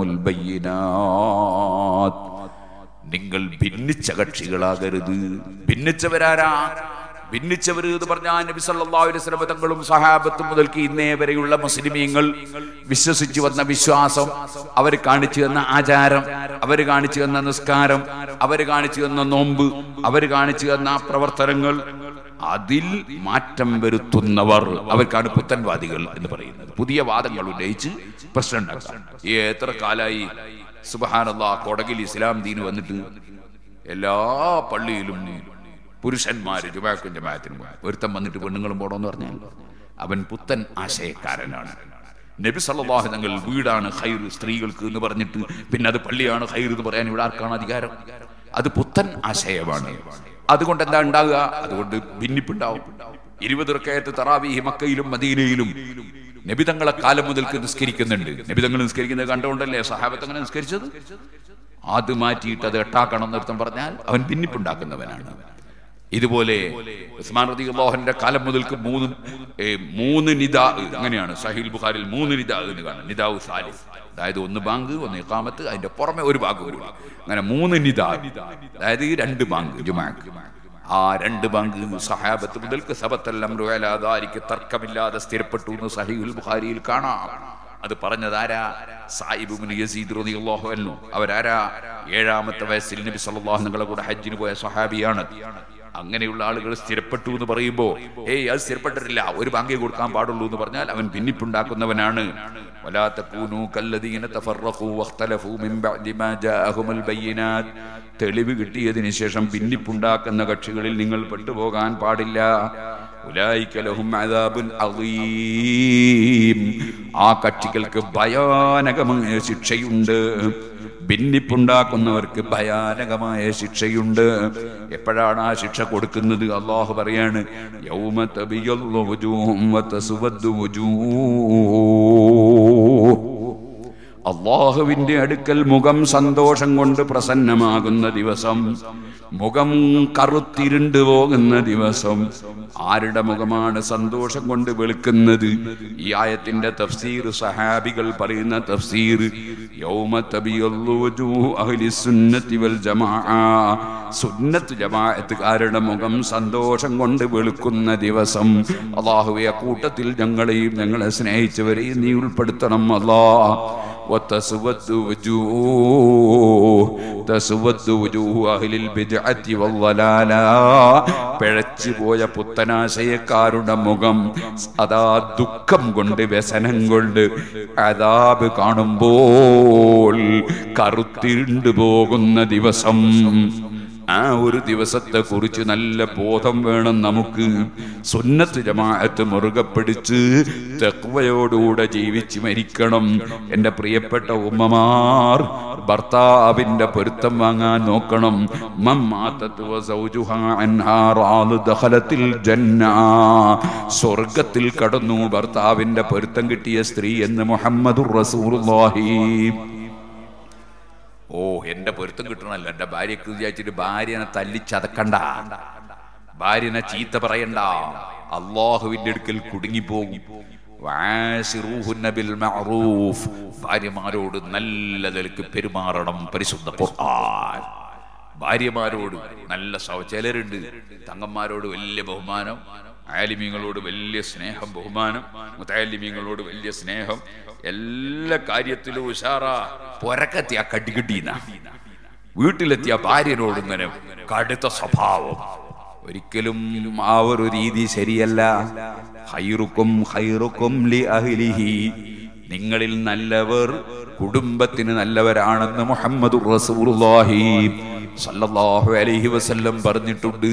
البينات നിങ്ങൾ ഭിന്നിച്ച കക്ഷികളാകരുത് ഭിന്നിച്ചവരാരാ ഭിന്നിച്ചവർ എന്ന് പറഞ്ഞാൽ നബി സല്ലല്ലാഹു അലൈഹി വസല്ലം തങ്ങളും സഹാബത്തും മുതൽക്ക് ഇന്നേ വരെയുള്ള മുസ്ലിമീങ്ങൾ വിശ്വസിച്ചു വന്ന വിശ്വാസം അവർ കാണിച്ചു തന്ന ആചാരം അവർ കാണിച്ചു തന്ന നിസ്കാരം അവർ കാണിച്ചു തന്ന നോമ്പ് അവർ കാണിച്ചു തന്ന പ്രവർത്തനങ്ങൾ അതിൽ മാറ്റം വരുത്തുന്നവർ അവർക്കാണ് പുത്തൻവാദികൾ എന്ന് പറയുന്നത് പുതിയ വാദങ്ങൾ ഉന്നയിച്ച് പ്രശ്നം ഉണ്ടാക്കാം ഈ എത്ര കാലായി സുബഹാനല്ല കൊടകിൽ ഇസ്ലാം ദീന് വന്നിട്ട് എല്ലാ പള്ളിയിലും പുരുഷന്മാര് ജുമാക്കും ജമാഅത്തിനും ഒരുത്തം വന്നിട്ട് പെണ്ണുങ്ങളും പോണമെന്ന് പറഞ്ഞാൽ അവൻ പുത്തൻ ആശയക്കാരനാണ് നബി സല്ലല്ലാഹു തങ്ങൾ വീടാണ് ഹൈർ സ്ത്രീകൾക്ക് എന്ന് പറഞ്ഞിട്ട് പിന്നെ അത് പള്ളിയാണ് ഹൈർ എന്ന് പറയാൻ ഇവിടെ ആർക്കാണ് അധികാരം അത് പുത്തൻ ആശയമാണ് അതുകൊണ്ട് എന്താ ഉണ്ടാകുക അതുകൊണ്ട് ഭിന്നിപ്പുണ്ടാവും ഇരുപത് റക്കയത്ത് തറാവീഹി മക്കയിലും മദീനയിലും നബിതങ്ങളെ കാലം മുതൽക്ക് നിസ്കരിക്കുന്നുണ്ട് നബിതങ്ങൾ നിസ്കരിക്കുന്നത് കണ്ടുകൊണ്ടല്ലേ സഹാബത്ത് അങ്ങനെ നിസ്കരിച്ചത് അത് മാറ്റിയിട്ട് അത് എട്ടാക്കണം എന്നർത്ഥം പറഞ്ഞാൽ അവൻ ഭിന്നിപ്പുണ്ടാക്കുന്നവനാണ് ഇതുപോലെ ഉസ്മാൻ റതി അള്ളാഹുന്റെ കാലം മുതൽക്ക് മൂന്ന് ഏ, മൂന്ന് നിദാ അങ്ങനെയാണ് സഹീൽ ബുഖാരിൽ മൂന്ന് നിദാ എന്ന് കാണാം നിദാവ് സാലിസ് അതായത് ഒന്ന് ബാങ്ക് ഒന്ന് ഇഖാമത്ത് അതിന്റെ പുറമെ ഒരു ബാങ്ക് കൂടി അങ്ങനെ മൂന്ന് നിദാ അതായത് ഈ രണ്ട് ബാങ്ക് ജുമാക്ക് ആ രണ്ട് ബാങ്ക് സഹാബത്ത് മുതൽക്ക് സബത്തെല്ലാം റുവലാദാരിക്ക് തർക്കമില്ലാതെ സ്ഥിരപ്പെട്ടു എന്ന് സഹീൽ ബുഖാരിയിൽ കാണാം അത് പറഞ്ഞതാരാ സായിബുബിൻ യസീദ് റളിയല്ലാഹു അൻഹു അവരാരാ ഏഴാമത്തെ വയസ്സിൽ നബി സല്ലല്ലാഹു നിങ്ങളുടെ കൂടെ ഹജ്ജിന് പോയ സഹാബിയാണ് അങ്ങനെയുള്ള ആളുകൾ സ്ഥിരപ്പെട്ടു എന്ന് പറയുമ്പോ ഏയ് അത് സ്ഥിരപ്പെട്ടിട്ടില്ല ഒരു ബാങ്കേ കൊടുക്കാൻ പാടുള്ളൂ എന്ന് പറഞ്ഞാൽ അവൻ ഭിന്നിപ്പുണ്ടാക്കുന്നവനാണ് ولا تكونوا كالذين تفرقوا واختلفوا من بعد ما جاءهم البينات തെളിവ് കിട്ടിയതിന് ശേഷം ഭിന്നിപ്പുണ്ടാക്കുന്ന കക്ഷികളിൽ നിങ്ങൾ പെട്ടുപോകാൻ പാടില്ല ഉലായിക ലഹും അദാബുൻ അളീം ആ കക്ഷികൾക്ക് ഭയാനകമായ ശിക്ഷയുണ്ട് ഭിന്നിപ്പുണ്ടാക്കുന്നവർക്ക് ഭയാനകമായ ശിക്ഷയുണ്ട് എപ്പോഴാണ് ആ ശിക്ഷ കൊടുക്കുന്നത് അള്ളാഹു പറയാണ് യൗമ തബിയല്ലു വുജൂഹും വതസ്വദ്ദു വുജൂഹ് അള്ളാഹുവിന്റെ അടുക്കൽ മുഖം സന്തോഷം കൊണ്ട് പ്രസന്നമാകുന്ന ദിവസം മുഖം കറുത്തിരുണ്ടു പോകുന്ന ദിവസം ആരുടെ മുഖമാണ് സന്തോഷം കൊണ്ട് വെളുക്കുന്നത് ഈ ആയത്തിന്റെ തഫ്സീർ സഹാബികൾ പറയുന്ന തഫ്സീർ യൗമ തബിയല്ലു വജൂഹു അഹ്ലി സുന്നത്തി വൽ ജമാഅ സുന്നത്ത് ജമാഅത്തുകാരുടെ മുഖം സന്തോഷം കൊണ്ട് വെളുക്കുന്ന ദിവസം അള്ളാഹുവെ കൂട്ടത്തിൽ ഞങ്ങളെയും ഞങ്ങളെ സ്നേഹിച്ചവരെയും നീ ഉൾപ്പെടുത്തണം അല്ലാ وتسود وجوه تسود وجوه أهل البدعة والضلالة പിഴച്ചു പോയ പുത്തനാശയക്കാരുടെ മുഖം അതാ ദുഃഖം കൊണ്ട് വ്യസനം കൊണ്ട് അതാബ് കാണുമ്പോൾ കറുത്തിരുണ്ടു പോകുന്ന ദിവസം ആ ഒരു ദിവസത്തെ കുറിച്ച് നല്ല ബോധം വേണം നമുക്ക് സുന്നത്ത് ജമാഅത്ത് മുറുകെ പിടിച്ച് തെക്വയോടുകൂടെ ജീവിച്ച് മരിക്കണം എൻ്റെ പ്രിയപ്പെട്ട ഉമ്മമാർ ഭർത്താവിന്റെ പൊരുത്തം വാങ്ങാൻ നോക്കണം മമ്മാത്തത്ത് വസൗജുഹാ അൻഹാ റാദ് ദഖലത്തിൽ ജന്ന സ്വർഗത്തിൽ കടന്നു ഭർത്താവിന്റെ പൊരുത്തം കിട്ടിയ സ്ത്രീ എന്ന് മുഹമ്മദുർ റസൂലുള്ളാഹി ഓ എന്റെ പൊരുത്തം കിട്ടണല്ലോ എന്റെ ഭാര്യക്ക് വിചാരിച്ചിട്ട് ഭാര്യനെ തല്ലി ചതക്കണ്ട ഭാര്യനെ ചീത്ത പറയണ്ട അള്ളാഹുവിന്റെ അടുക്കൽ കുടുങ്ങിപ്പോകും വാശിറൂഹുന്ന ബിൽ മഅറൂഫ്. ഭാര്യമാരോട് നല്ല നിലക്ക് പെരുമാറണം പരിശുദ്ധ ഖുർആൻ ഭാര്യമാരോട് നല്ല സൗ ചിലരുണ്ട് തങ്ങന്മാരോട് വലിയ ബഹുമാനം ആലിമീങ്ങളോട് വലിയ സ്നേഹം ബഹുമാനം മുത്താലിമീങ്ങളോട് വലിയ സ്നേഹം എല്ലാ കാര്യത്തിലും ഉഷാറ പൊരക്കെത്തിയ കടികിട്ടീന വീട്ടിലെത്തിയ ഭാര്യനോട് ഇങ്ങനെ കടുത്ത സ്വഭാവം ഒരിക്കലും ആ ഒരു രീതി ശരിയല്ല ഹൈറുക്കും ഹൈറുക്കും ലി അഹ്ലിഹി നിങ്ങളിൽ നല്ലവർ കുടുംബത്തിന് നല്ലവരാണെന്ന് മുഹമ്മദ് റസൂലുള്ളാഹി സല്ലല്ലാഹു അലൈഹി വസല്ലം പറഞ്ഞിട്ടുണ്ട്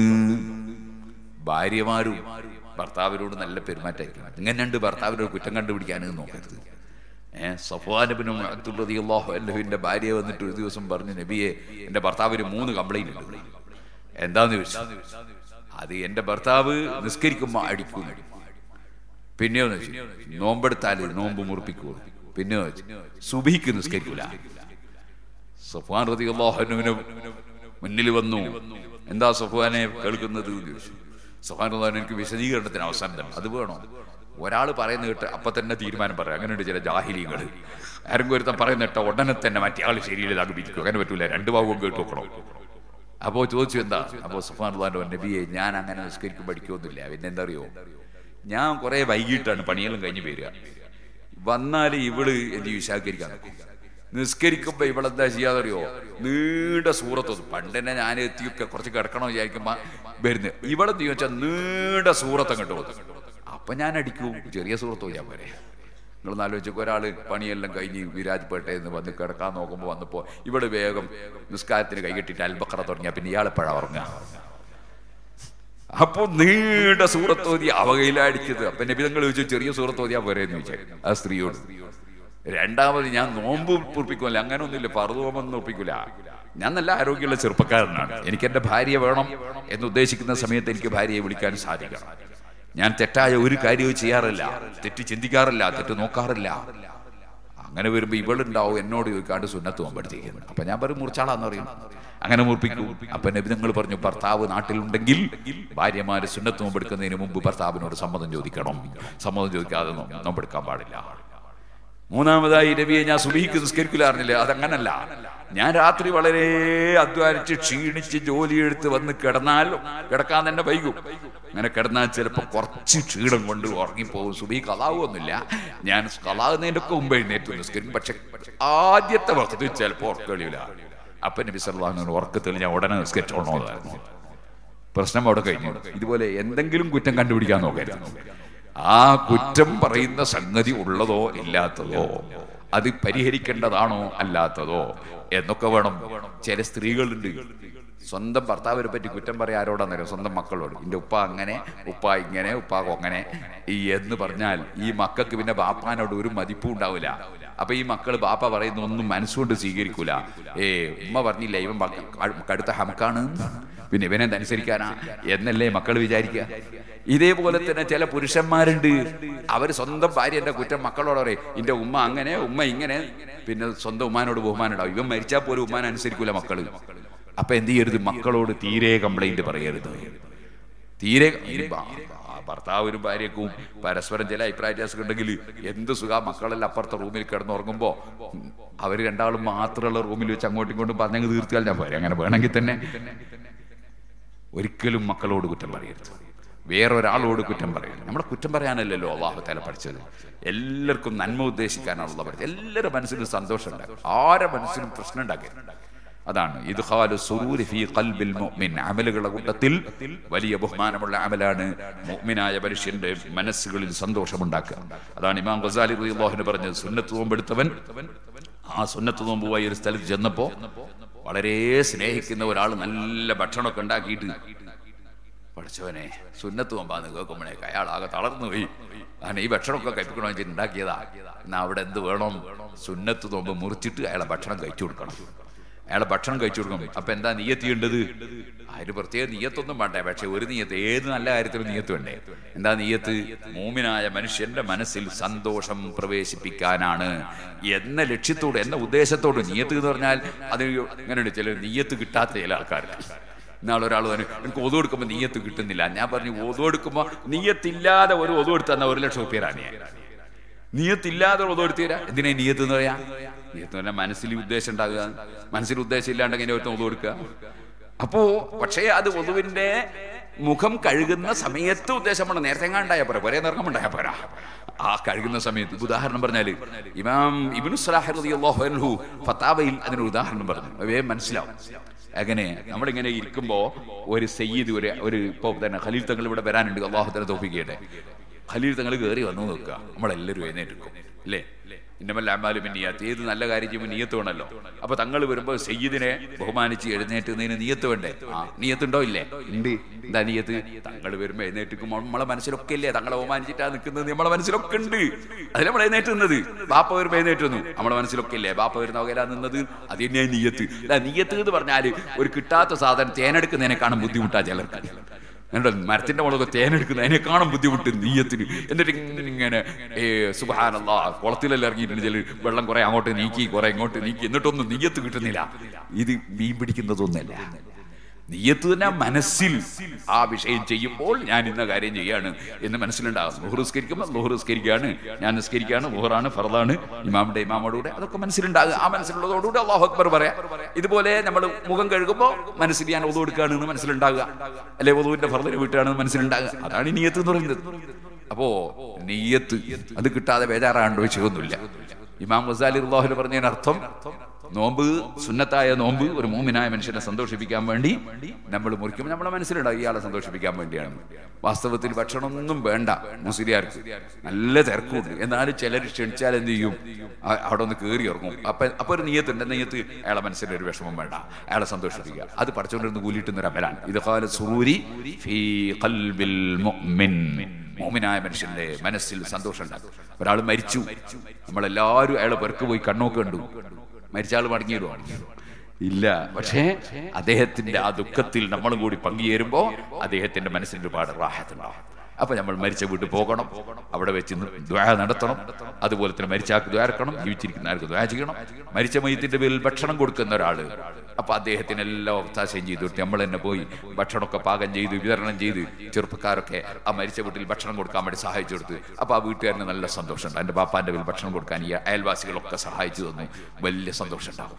ഭാര്യമാരും ഭർത്താവിനോട് നല്ല പെരുമാറ്റമായിരിക്കണം ഇങ്ങനെ രണ്ട് ഭർത്താവിനോട് കുറ്റം കണ്ടുപിടിക്കാനും നോക്കരുത് ഏഹ് സഫ്വാനബിനും അബ്ദുള്ളാഹു അല്ലഹുവിന്റെ ഭാര്യ വന്നിട്ട് ഒരു ദിവസം പറഞ്ഞു നബിയെ എന്റെ ഭർത്താവിന് മൂന്ന് കംപ്ലൈന്റ് ഉണ്ട് എന്താന്ന് ചോദിച്ചു അത് എന്റെ ഭർത്താവ് നിസ്കരിക്കുമ്പോ അടിക്കുന്നു പിന്നെയോ നോമ്പെടുത്താല് നോമ്പ് മുറിപ്പിക്കൂ പിന്നെയോ സുബിക്ക് നിസ്കരിക്കൂല സഫ്വാൻ റതി അള്ളാഹുവിന് മുന്നിൽ വന്നു എന്താ സഫ്വാനെ കേൾക്കുന്നത് എന്ന് ചോദിച്ചു സഫ്വാൻ റഹ്മാൻ എനിക്ക് വിശദീകരണത്തിന് അവസാനം തന്നെ അത് വേണോ ഒരാൾ പറയുന്ന കേട്ട് അപ്പൊ തന്നെ തീരുമാനം പറയാം അങ്ങനെയുണ്ട് ചില ജാഹിലികൾ ആരെങ്കിലും ഒരുത്തൻ പറയുന്ന കേട്ട ഉടനെ തന്നെ മറ്റേ ആൾ ശരിയില്ല അകപ്പിക്കും അങ്ങനെ പറ്റൂല രണ്ട് ഭാഗവും കേട്ട് നോക്കണം അപ്പോ ചോദിച്ചു എന്താ അപ്പോ സുഫാൻ റഹ്മാൻ നബിയെ ഞാൻ അങ്ങനെ നിസ്കരിക്കും പഠിക്കുമൊന്നുമില്ല പിന്നെ എന്താ അറിയോ ഞാൻ കുറെ വൈകിട്ടാണ് പണിയെല്ലാം കഴിഞ്ഞ് വരിക വന്നാൽ ഇവള് എന്ത് വിശാകരിക്കാൻ നോക്കും നിസ്കരിക്കുമ്പോ ഇവളെന്താ ചെയ്യാതറിയോ നീണ്ട സൂറത്ത് പണ്ട് തന്നെ ഞാൻ എത്തിയൊക്കെ കുറച്ച് കിടക്കണോ വിചാരിക്കുമ്പോ വരുന്നത് ഇവളെന്ത് ചോദിച്ചാൽ നീണ്ട സൂറത്ത് അങ്ങോട്ട് പോകും അപ്പൊ ഞാൻ അടിക്കൂ ചെറിയ സൂറത്ത് ഞാൻ പോരെ നിങ്ങൾ ആലോചിച്ചൊക്കെ ഒരാള് പണിയെല്ലാം കഴിഞ്ഞ് വിരാജ്പേട്ടെ എന്ന് വന്ന് കിടക്കാൻ നോക്കുമ്പോൾ വന്നപ്പോ ഇവിടെ വേഗം നിസ്കാരത്തിന് കൈകെട്ടിട്ട് അൽബക്കറ തുടങ്ങിയ പിന്നെ ഇയാളെപ്പോഴാ ഉറങ്ങുക അപ്പൊ നീണ്ട സൂറത്തോതി അവകയിലടിച്ചത് അപ്പൊ നബി തങ്ങൾ ചോദിച്ചു ചെറിയ സൂറത്തോതിയാ പോരെ എന്ന് ചോദിച്ചു ആ സ്ത്രീയോട് രണ്ടാമത് ഞാൻ നോമ്പ് ഉറപ്പിക്കൂല അങ്ങനെ ഒന്നുമില്ല പറുതോമൊന്നും ഉറപ്പിക്കൂല ഞാൻ നല്ല ആരോഗ്യമുള്ള ചെറുപ്പക്കാരനാണ് എനിക്ക് എന്റെ ഭാര്യ വേണം എന്ന് ഉദ്ദേശിക്കുന്ന സമയത്ത് എനിക്ക് ഭാര്യയെ വിളിക്കാൻ സാധിക്കണം ഞാൻ തെറ്റായ ഒരു കാര്യവും ചെയ്യാറില്ല തെറ്റ് ചിന്തിക്കാറില്ല തെറ്റ് നോക്കാറില്ല അങ്ങനെ വരുമ്പോ ഇവളുണ്ടാവും എന്നോട് ചോദിക്കാണ്ട് സുന്നത്ത് പോകുമ്പോഴത്തേക്ക് അപ്പൊ ഞാൻ പറയും മുറിച്ചാളാന്ന് പറയും അങ്ങനെ മുറിപ്പിക്കൂ അപ്പൊ നബിതങ്ങൾ പറഞ്ഞു ഭർത്താവ് നാട്ടിലുണ്ടെങ്കിൽ ഭാര്യമാര് സുന്നത്ത് നോമ്പെടുക്കുന്നതിന് മുമ്പ് ഭർത്താവിനോട് സമ്മതം ചോദിക്കണം സമ്മതം ചോദിക്കാതെ നോ- നോമ്പെടുക്കാൻ പാടില്ല മൂന്നാമതായി രവിയെ ഞാൻ സുബിക്ക് നിസ്കരിക്കില്ലായിരുന്നില്ലേ അതങ്ങനല്ല ഞാൻ രാത്രി വളരെ അധ്വാനിച്ച് ക്ഷീണിച്ച് ജോലിയെടുത്ത് വന്ന് കിടന്നാൽ കിടക്കാൻ തന്നെ വൈകും അങ്ങനെ കിടന്നാൽ ചിലപ്പോൾ കുറച്ച് ക്ഷീണം കൊണ്ട് ഉറങ്ങിപ്പോകും സുബി കലാവൊന്നുമില്ല ഞാൻ കലാകുന്നതിന്റെ ഒക്കെ മുമ്പ് എഴുന്നേറ്റ് നിസ്കരിക്കും പക്ഷെ ആദ്യത്തെ വക്കത്ത് ചിലപ്പോൾ ഉറക്കളിയില്ല അപ്പൊ നബി സല്ലാഹു ഉറക്കത്തിൽ ഞാൻ ഉടനെ നിസ്കരിച്ചോളണമെന്നായിരുന്നു പ്രശ്നം അവിടെ കഴിഞ്ഞു ഇതുപോലെ എന്തെങ്കിലും കുറ്റം കണ്ടുപിടിക്കാൻ നോക്കരുത് ആ കുറ്റം പറയുന്ന സംഗതി ഉള്ളതോ ഇല്ലാത്തതോ അത് പരിഹരിക്കേണ്ടതാണോ അല്ലാത്തതോ എന്നൊക്കെ വേണം ചില സ്ത്രീകളുണ്ട് സ്വന്തം ഭർത്താവിനെ പറ്റി കുറ്റം പറയാൻ ആരോടാന്നറിയോ സ്വന്തം മക്കളോട് എന്റെ ഉപ്പ അങ്ങനെ ഉപ്പ ഇങ്ങനെ ഉപ്പാക്ക് അങ്ങനെ ഈ എന്ന് പറഞ്ഞാൽ ഈ മക്കൾക്ക് പിന്നെ ബാപ്പാനോട് ഒരു മതിപ്പും ഉണ്ടാവില്ല അപ്പൊ ഈ മക്കൾ ബാപ്പ പറയുന്ന ഒന്നും മനസ്സുകൊണ്ട് സ്വീകരിക്കൂല ഏ ഉമ്മ പറഞ്ഞില്ല ഇവൻ ബ- കടുത്ത ഹമക്കാണ് പിന്നെ ഇവനെന്ത് അനുസരിക്കാനാ എന്നല്ലേ മക്കൾ വിചാരിക്കുക ഇതേപോലെ തന്നെ ചില പുരുഷന്മാരുണ്ട് അവർ സ്വന്തം ഭാര്യന്റെ കുറ്റം മക്കളോട് പറയും ഇന്റെ ഉമ്മ അങ്ങനെ ഉമ്മ ഇങ്ങനെ പിന്നെ സ്വന്തം ഉമ്മാനോട് ബഹുമാനം ഉണ്ടാവും ഇവൻ മരിച്ചാൽ പോലും ഉമ്മാൻ അനുസരിക്കൂല മക്കള് അപ്പൊ എന്ത് ചെയ്യരുത് മക്കളോട് തീരെ കംപ്ലൈന്റ് പറയരുത് തീരെ ഈ ഭ- ആ ഭർത്താവിനും ഭാര്യക്കും പരസ്പരം ചില അഭിപ്രായ വ്യത്യാസം ഉണ്ടെങ്കിൽ എന്ത് സുഖ മക്കളെല്ലാം അപ്പുറത്തെ റൂമിൽ കിടന്നുറങ്ങുമ്പോ അവർ രണ്ടാളും മാത്രമുള്ള റൂമിൽ വെച്ച് അങ്ങോട്ടും ഇങ്ങോട്ടും പറഞ്ഞങ്ങ് തീർത്താൽ ഞാൻ പറയാം അങ്ങനെ വേണമെങ്കിൽ തന്നെ ഒരിക്കലും മക്കളോട് കുറ്റം പറയരുത് വേറൊരാളോട് കുറ്റം പറയരുത് നമ്മളെ കുറ്റം പറയാനല്ലല്ലോ അള്ളാഹു തല പഠിച്ചത് എല്ലാവർക്കും നന്മ ഉദ്ദേശിക്കാനാണുള്ള പഠിച്ചത് എല്ലാവരുടെ മനസ്സിലും സന്തോഷം ഉണ്ടാക്കും ആരെ മനസ്സിലും പ്രശ്നം ഉണ്ടാക്കരുത് അതാണ് ഇത് അമലുകളുടെ കൂട്ടത്തിൽ വലിയ ബഹുമാനമുള്ള അമലാണ് മുഅ്മിനായ മനുഷ്യന്റെ മനസ്സുകളിൽ സന്തോഷമുണ്ടാക്കുക അതാണ് ഇമാം ഗസാലി റളിയല്ലാഹു പറഞ്ഞത് സുന്നത്ത് നോമ്പെടുത്തവൻ ആ സുന്നത്ത് നോമ്പുമായി ഒരു സ്ഥലത്ത് ചെന്നപ്പോ വളരെ സ്നേഹിക്കുന്ന ഒരാൾ നല്ല ഭക്ഷണമൊക്കെ ഉണ്ടാക്കിയിട്ട് പഠിച്ചവനെ സുന്നത്ത് നോമ്പാന്ന് കേൾക്കുമ്പോഴേക്ക് അയാൾ ആകെ തളർന്നു പോയി അങ്ങനെ ഈ ഭക്ഷണമൊക്കെ കഴിപ്പിക്കണമെന്ന് വെച്ചിട്ട് ഉണ്ടാക്കിയതാ എന്നാ അവിടെ എന്ത് വേണം സുന്നത്ത് നോമ്പ് മുറിച്ചിട്ട് അയാളെ ഭക്ഷണം കഴിച്ചു കൊടുക്കണം അയാളെ ഭക്ഷണം കഴിച്ചു കൊടുക്കണം അപ്പൊ എന്താ നീയത്തിയേണ്ടത് അതിന് പ്രത്യേക നീയത്തൊന്നും വേണ്ടേ പക്ഷെ ഒരു നീയത്ത് ഏത് നല്ല കാര്യത്തിലും നീയത്ത് വേണ്ടേ എന്താ നീയത്ത് മൂമിനായ മനുഷ്യന്റെ മനസ്സിൽ സന്തോഷം പ്രവേശിപ്പിക്കാനാണ് എന്ന ലക്ഷ്യത്തോട് എന്ന ഉദ്ദേശത്തോട് നീയത്ത് എന്ന് പറഞ്ഞാൽ അത് ഇങ്ങനെയുണ്ട് ചില നീയത്ത് കിട്ടാത്ത ചില ആൾക്കാർക്ക് ഇന്നാൾ ഒരാൾ പറഞ്ഞു എനിക്ക് ഒതു കൊടുക്കുമ്പോൾ നീയത്ത് കിട്ടുന്നില്ല ഞാൻ പറഞ്ഞു ഒതു കൊടുക്കുമ്പോൾ നീയത്തില്ലാതെ ഒരു ഒതു കൊടുത്ത് തന്ന ഒരു ലക്ഷം റുപ്യരാണ് ഞാൻ നീയത്തില്ലാതെ ഒതു കൊടുത്തു തരാം എന്തിനാ ഈ നീയത്ത് എന്ന് പറയാ നീയത്ത് എന്ന് പറഞ്ഞാൽ മനസ്സിൽ ഉദ്ദേശം ഉണ്ടാകുക മനസ്സിൽ ഉദ്ദേശം ഇല്ലാണ്ടെങ്കിൽ ഒരുത്തം ഒതു കൊടുക്കുക അപ്പോ പക്ഷേ അത് ഒതുവിന്റെ മുഖം കഴുകുന്ന സമയത്ത് ഉദ്ദേശമാണ് നേരത്തെ ഉണ്ടായ പോരാ ഒരേ നിറക്കം ഉണ്ടായ പോരാ ആ കഴുകുന്ന സമയത്ത് ഇപ്പൊ ഉദാഹരണം പറഞ്ഞാല് ഇമാം ഇബ്നു സലാഹ് റളിയല്ലാഹു അൻഹു ഫത്താവയിൽ അതിനൊരു ഉദാഹരണം പറഞ്ഞു വേഗം മനസ്സിലാവും അങ്ങനെ നമ്മളിങ്ങനെ ഇരിക്കുമ്പോ ഒരു സയ്യിദ് ഒരു ഒരു ഇപ്പൊ തന്നെ ഖലീൽ തങ്ങൾ ഇവിടെ വരാനുണ്ട് അള്ളാഹു തന്നെ തോപ്പിക്കട്ടെ ഖലീൽ തങ്ങൾ കയറി വന്നു നോക്കുക നമ്മളെല്ലാവരും എഴുന്നേറ്റിരിക്കും അല്ലേ ഇന്നമല്ല അമ്മാലും നീയത്ത് ഏത് നല്ല കാര്യം ചെയ്യുമ്പോൾ നീയത്ത് വേണമല്ലോ അപ്പൊ തങ്ങൾ വരുമ്പോൾ സയ്യിദിനെ ബഹുമാനിച്ച് എഴുന്നേറ്റുന്നതിന് നീയത്ത് വേണ്ടേ ആ നീയത്തുണ്ടോ ഇല്ലേ ഉണ്ട് എന്താ നീയത്ത് തങ്ങൾ വരുമ്പോ എഴുന്നേറ്റിക്കുമ്പോൾ നമ്മളെ മനസ്സിലൊക്കെ ഇല്ലേ തങ്ങളെ ബഹുമാനിച്ചിട്ടാ നിൽക്കുന്നത് നമ്മളെ മനസ്സിലൊക്കെ ഉണ്ട് അതിൽ നമ്മൾ എഴുന്നേറ്റുന്നത് ബാപ്പ വരുമ്പോ എഴുന്നേറ്റുന്നു നമ്മുടെ മനസ്സിലൊക്കെ ഇല്ലേ ബാപ്പ വരുന്ന വകയിലാ നിന്നത് അത് തന്നെയാ നീയത്ത് അല്ല നീയത്ത് എന്ന് പറഞ്ഞാല് ഒരു കിട്ടാത്ത സാധനം തേനെടുക്കുന്നതിനെ കാണാൻ ബുദ്ധിമുട്ടാ ചിലർക്ക് എന്നിട്ട് മരത്തിന്റെ മുളക് തേനെടുക്കുന്ന അതിനെക്കാളും ബുദ്ധിമുട്ട് നീയത്തിന് എന്നിട്ട് ഇങ്ങനെ ഏ സുബാനല്ല കുളത്തിലെല്ലാം ഇറങ്ങിയിട്ടുണ്ട് ചില വെള്ളം കുറെ അങ്ങോട്ട് നീക്കി കുറെ ഇങ്ങോട്ട് നീക്കി എന്നിട്ടൊന്നും നീയത്ത് കിട്ടുന്നില്ല ഇത് മീൻ പിടിക്കുന്നതൊന്നല്ല നീയത്ത് തന്നെ മനസ്സിൽ ആ വിഷയം ചെയ്യുമ്പോൾ ഞാൻ ഇന്ന കാര്യം ചെയ്യാണ് എന്ന് മനസ്സിലുണ്ടാകും ലുഹർ നിസ്കരിക്കുമ്പോൾ ലുഹർ നിസ്കരിക്കുകയാണ് ഞാൻ നിസ്കരിക്കുകയാണ് ലുഹറാണ് ഫറദാണ് ഇമാമിന്റെ ഇമാമോടുകൂടെ അതൊക്കെ മനസ്സിലുണ്ടാകുക ആ മനസ്സിലുള്ളതോടുകൂടി അള്ളാഹു അക്ബർ പറയാം ഇതുപോലെ നമ്മൾ മുഖം കഴുകുമ്പോൾ മനസ്സിൽ ഞാൻ ഒതു കൊടുക്കുകയാണ് എന്ന് മനസ്സിലുണ്ടാകുക അല്ലെ ഒതുവിന്റെ ഫറദിന് വീട്ടുകയാണെന്ന് മനസ്സിലുണ്ടാകുക അതാണ് ഈ നീയത്ത് എന്ന് പറയുന്നത് അപ്പോ നീയത്ത് അത് കിട്ടാതെ ബേജാറാണ്ടോ വിഷയമൊന്നുമില്ല ഇമാം ഗസാലി അള്ളാഹുല് പറഞ്ഞതിനർത്ഥം നോമ്പ് സുന്നത്തായ നോമ്പ് ഒരു മൂമിനായ മനുഷ്യനെ സന്തോഷിപ്പിക്കാൻ വേണ്ടി നമ്മൾ മുറിക്കുമ്പോൾ നമ്മളെ മനസ്സിലുണ്ടാവും ഇയാളെ സന്തോഷിപ്പിക്കാൻ വേണ്ടിയാണ് വാസ്തവത്തിൽ ഭക്ഷണമൊന്നും വേണ്ട മുസ്ലിയാർക്ക് നല്ല തിരക്കുണ്ട് എന്നാലും ചിലർ ക്ഷണിച്ചാൽ എന്ത് ചെയ്യും ആ- അവിടെ ഒന്ന് കയറി ഇറങ്ങും അപ്പൊ അപ്പൊ ഒരു നീയത്തുണ്ട് നീയത്ത് അയാളെ മനസ്സിൽ ഒരു വിഷമം വേണ്ട അയാളെ സന്തോഷിപ്പിക്കുക അത് പഠിച്ചുകൊണ്ടിരുന്ന് കൂലിയിട്ടുന്ന ഒരു അമലാണ് ഇത് കാല സൂരി ഫീ ഖൽബിൽ മുഅ്മിൻ മോമിനായ മനുഷ്യന്റെ മനസ്സിൽ സന്തോഷം ഉണ്ടാക്കും ഒരാൾ മരിച്ചു നമ്മളെല്ലാവരും അയാളെ പെറുക്ക് പോയി കണ്ണോക്ക് കണ്ടു മരിച്ച ആൾ മടങ്ങിയിടുവാണ് ഇല്ല പക്ഷേ അദ്ദേഹത്തിന്റെ ആ ദുഃഖത്തിൽ നമ്മളും കൂടി പങ്കുചേരുമ്പോ അദ്ദേഹത്തിന്റെ മനസ്സിന് ഒരുപാട് റാഹത്തുണ്ടാവും അപ്പൊ നമ്മൾ മരിച്ച വീട്ടിൽ പോകണം അവിടെ വെച്ച് ദ്വാ നടത്തണം അതുപോലെ തന്നെ മരിച്ചാൾക്ക് ദ്വാരക്കണം ജീവിച്ചിരിക്കുന്ന ആൾക്ക് ദ്വാ ചെയ്യണം മരിച്ച മയത്തിന്റെ പേരിൽ ഭക്ഷണം കൊടുക്കുന്ന ഒരാള് അപ്പൊ അദ്ദേഹത്തിന് എല്ലാം ഒത്താശയും ചെയ്തു കൊടുത്ത് നമ്മൾ തന്നെ പോയി ഭക്ഷണമൊക്കെ പാകം ചെയ്ത് വിതരണം ചെയ്ത് ചെറുപ്പക്കാരൊക്കെ ആ മരിച്ച വീട്ടിൽ ഭക്ഷണം കൊടുക്കാൻ വേണ്ടി സഹായിച്ചു കൊടുത്ത് അപ്പൊ ആ വീട്ടുകാരന് നല്ല സന്തോഷമുണ്ട് എന്റെ പാപ്പാന്റെ പേരിൽ ഭക്ഷണം കൊടുക്കാൻ ഈ അയൽവാസികളൊക്കെ സഹായിച്ചു തന്നു വലിയ സന്തോഷം ഉണ്ടാവും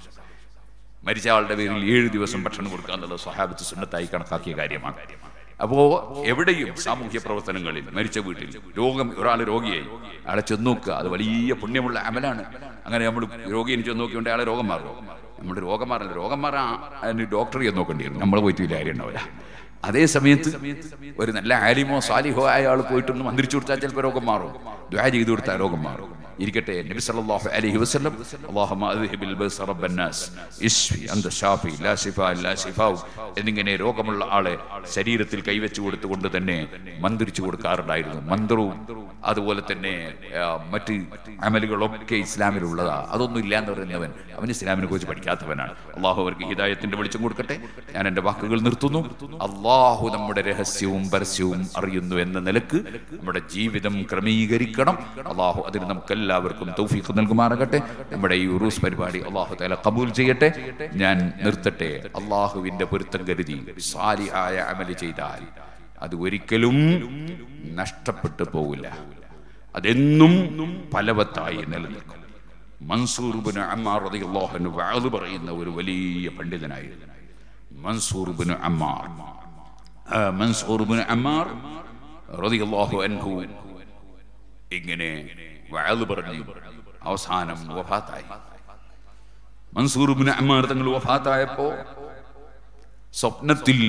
മരിച്ച ആളുടെ പേരിൽ ഏഴ് ദിവസം ഭക്ഷണം കൊടുക്കുക എന്നുള്ളത് സ്വഹാബത്ത് സുന്നത്തായി കണക്കാക്കിയ കാര്യമാണ് അപ്പോ എവിടെയും സാമൂഹ്യ പ്രവർത്തനങ്ങളിൽ മരിച്ച വീട്ടിൽ രോഗം ഒരാൾ രോഗിയായി അയാളെ ചെന്ന് നോക്കുക അത് വലിയ പുണ്യമുള്ള അമലാണ് അങ്ങനെ നമ്മൾ രോഗിയെ ചെന്ന് നോക്കിയോണ്ട് അയാളെ രോഗം മാറുമോ നമ്മുടെ രോഗം മാറില്ല രോഗം മാറാൻ അതിന് ഡോക്ടറെ ചെന്ന് നോക്കേണ്ടി വരും നമ്മൾ പോയിട്ട് വലിയ കാര്യം ഉണ്ടാവില്ല അതേ സമയത്ത് ഒരു നല്ല ആലിമോ സാലിഹോ ആയ ആൾ പോയിട്ടൊന്ന് മന്ത്രിച്ചു കൊടുത്താൽ ചിലപ്പോൾ രോഗം മാറും ദ്വാ ചെയ്തു കൊടുത്താൽ രോഗം മാറും ഇരിക്കട്ടെ നബി സല്ലല്ലാഹു അലൈഹി വസല്ലം അല്ലാഹുമ്മ അദ്ഹിബിൽ ബഅസ റബ്ബന്നാസ് ഇശ്ഫി അന്ത ഷാഫി ലാ ശിഫാ ഇല്ലാ ശിഫാഉ എന്നിങ്ങനെ രോഗമുള്ള ആളെ ശരീരത്തിൽ കൈവച്ചു കൊടുത്തുകൊണ്ട് തന്നെ മന്ത്രിച്ചു കൊടുക്കാറുണ്ടായിരുന്നു മന്ത്രവും അതുപോലെ തന്നെ ആ, മറ്റ് അമലുകളൊക്കെ ഇസ്ലാമിലുള്ളതാ അതൊന്നും ഇല്ലാന്ന് പറയുന്നവൻ അവൻ ഇസ്ലാമിനെ കുറിച്ച് പഠിക്കാത്തവനാണ് അള്ളാഹു അവർക്ക് ഹിദായത്തിന്റെ വെളിച്ചം കൊടുക്കട്ടെ ഞാൻ എന്റെ വാക്കുകൾ നിർത്തുന്നു അള്ളാഹു നമ്മുടെ രഹസ്യവും പരസ്യവും അറിയുന്നു എന്ന നിലക്ക് നമ്മുടെ ജീവിതം ക്രമീകരിക്കണം അള്ളാഹു അതിന് നമുക്ക് എല്ലാവർക്കും തൗഫീഖ് നൽകുമാറാകട്ടെ നമ്മുടെ ഈ ഉറൂസ് പരിപാടി അള്ളാഹു തല കബൂൽ ചെയ്യട്ടെ ഞാൻ നിർത്തട്ടെ അള്ളാഹുവിന്റെ പൊരുത്തം കരുതി സാലിഹായ അമല് ചെയ്താൽ അത് ഒരിക്കലും നഷ്ടപ്പെട്ടു പോവില്ല അതെന്നും ഫലവത്തായി നിലനിൽക്കും മൻസൂർ ബിൻ അമ്മാർ റളിയല്ലാഹു അൻഹു വഅദ് പറയുന്ന ഒരു വലിയ പണ്ഡിതനായിരുന്നു മൻസൂർ ബിൻ അമ്മാർ ആ മൻസൂർ ബിൻ അമ്മാർ റളിയല്ലാഹു അൻഹു ഇങ്ങനെ വഅദ് പറഞ്ഞു അവസാനം വഫാത്തായി മൻസൂർ ബിൻ അമ്മാർ തങ്ങൾ വഫാത്തായപ്പോ സ്വപ്നത്തിൽ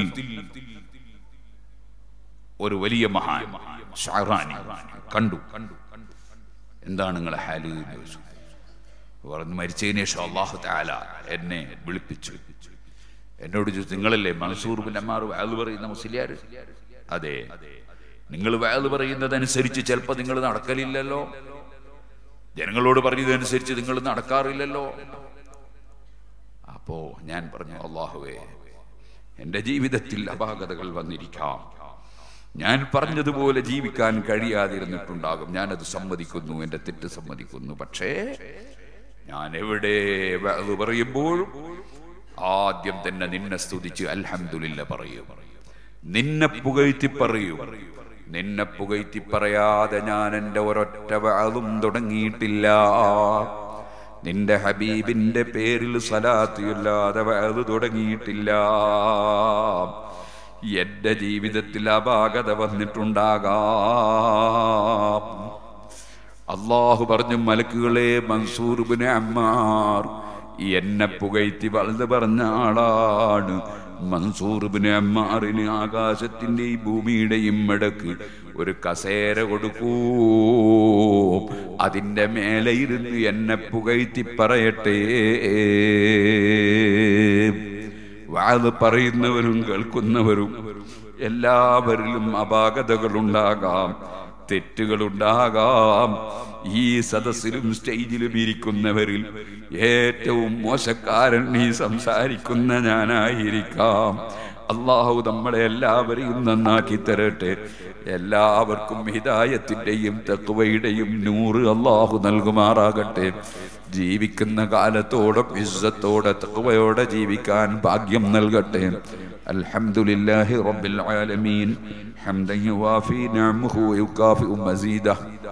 ഒരു വലിയ മഹാൻ ഷാറാനി കണ്ടു എന്താണ് നിങ്ങളെ ഹാല് എന്ന് ചോദിച്ചു പറഞ്ഞു മരിച്ചതിന് ശേഷം അള്ളാഹു താല എന്നെ വിളിപ്പിച്ചു എന്നോട് ചോദിച്ചു നിങ്ങളല്ലേ മൻസൂർ ബിൻ അമ്മാർ വയൽ പറയുന്ന മുസ്ലിയാർ അതെ നിങ്ങൾ വയൽ പറയുന്നതനുസരിച്ച് ചിലപ്പോൾ നിങ്ങൾ നടക്കലില്ലല്ലോ ജനങ്ങളോട് പറഞ്ഞതനുസരിച്ച് നിങ്ങൾ നടക്കാറില്ലല്ലോ അപ്പോ ഞാൻ പറഞ്ഞു അള്ളാഹുവേ എന്റെ ജീവിതത്തിൽ അപാകതകൾ വന്നിരിക്കാം ഞാൻ പറഞ്ഞതുപോലെ ജീവിക്കാൻ കഴിയാതിരുന്നിട്ടുണ്ടാകും ഞാനത് സമ്മതിക്കുന്നു എന്റെ തെറ്റ് സമ്മതിക്കുന്നു പക്ഷേ ഞാൻ എവിടെ അത് പറയുമ്പോഴും ആദ്യം തന്നെ നിന്നെ സ്തുതിച്ച് അൽഹംദുലില്ല പറയൂ നിന്നെ പുകഴ്ത്തി പറയൂ നിന്നെ പുകഴ്ത്തി പറയാതെ ഞാൻ എൻ്റെ ഒരൊറ്റ വാതും തുടങ്ങിയിട്ടില്ല നിന്റെ ഹബീബിന്റെ പേരിൽ സലാത്തിയില്ലാതെ വാത് തുടങ്ങിയിട്ടില്ല എന്റെ ജീവിതത്തിൽ അപാകത വന്നിട്ടുണ്ടാകാം അള്ളാഹു പറഞ്ഞു മലക്കുകളെ മൻസൂർ ബിൻ അമ്മാർ എന്നെ പുകഴ്ത്തി വളർന്ന് പറഞ്ഞ ആളാണ് മൻസൂർ ബിൻ അമ്മാറിന് ആകാശത്തിന്റെയും ഭൂമിയുടെയും ഇടക്ക് ഒരു കസേര കൊടുക്കൂ അതിന്റെ മേലെ ഇരുന്ന് എന്നെ പുകഴ്ത്തി പറയട്ടെ വാത് പറയുന്നവരും കേൾക്കുന്നവരും എല്ലാവരിലും അപാകതകളുണ്ടാകാം തെറ്റുകളുണ്ടാകാം ഈ സദസ്സിലും സ്റ്റേജിലും ഇരിക്കുന്നവരിൽ ഏറ്റവും മോശക്കാരൻ നീ സംസാരിക്കുന്ന ഞാനായിരിക്കാം അള്ളാഹു നമ്മളെ എല്ലാവരെയും നന്നാക്കി തരട്ടെ എല്ലാവർക്കും ഹിതായത്തിന്റെയും തക്കുവയുടെയും നൂറ് അള്ളാഹു നൽകുമാറാകട്ടെ ജീവിക്കുന്ന കാലത്തോടെ ഇസ്സത്തോടെ തക്കുവയോടെ ജീവിക്കാൻ ഭാഗ്യം നൽകട്ടെ അൽഹംദുലില്ലാഹി റബ്ബിൽ ആലമീൻ حمدا يوافي نعمه ويكافئ مزيده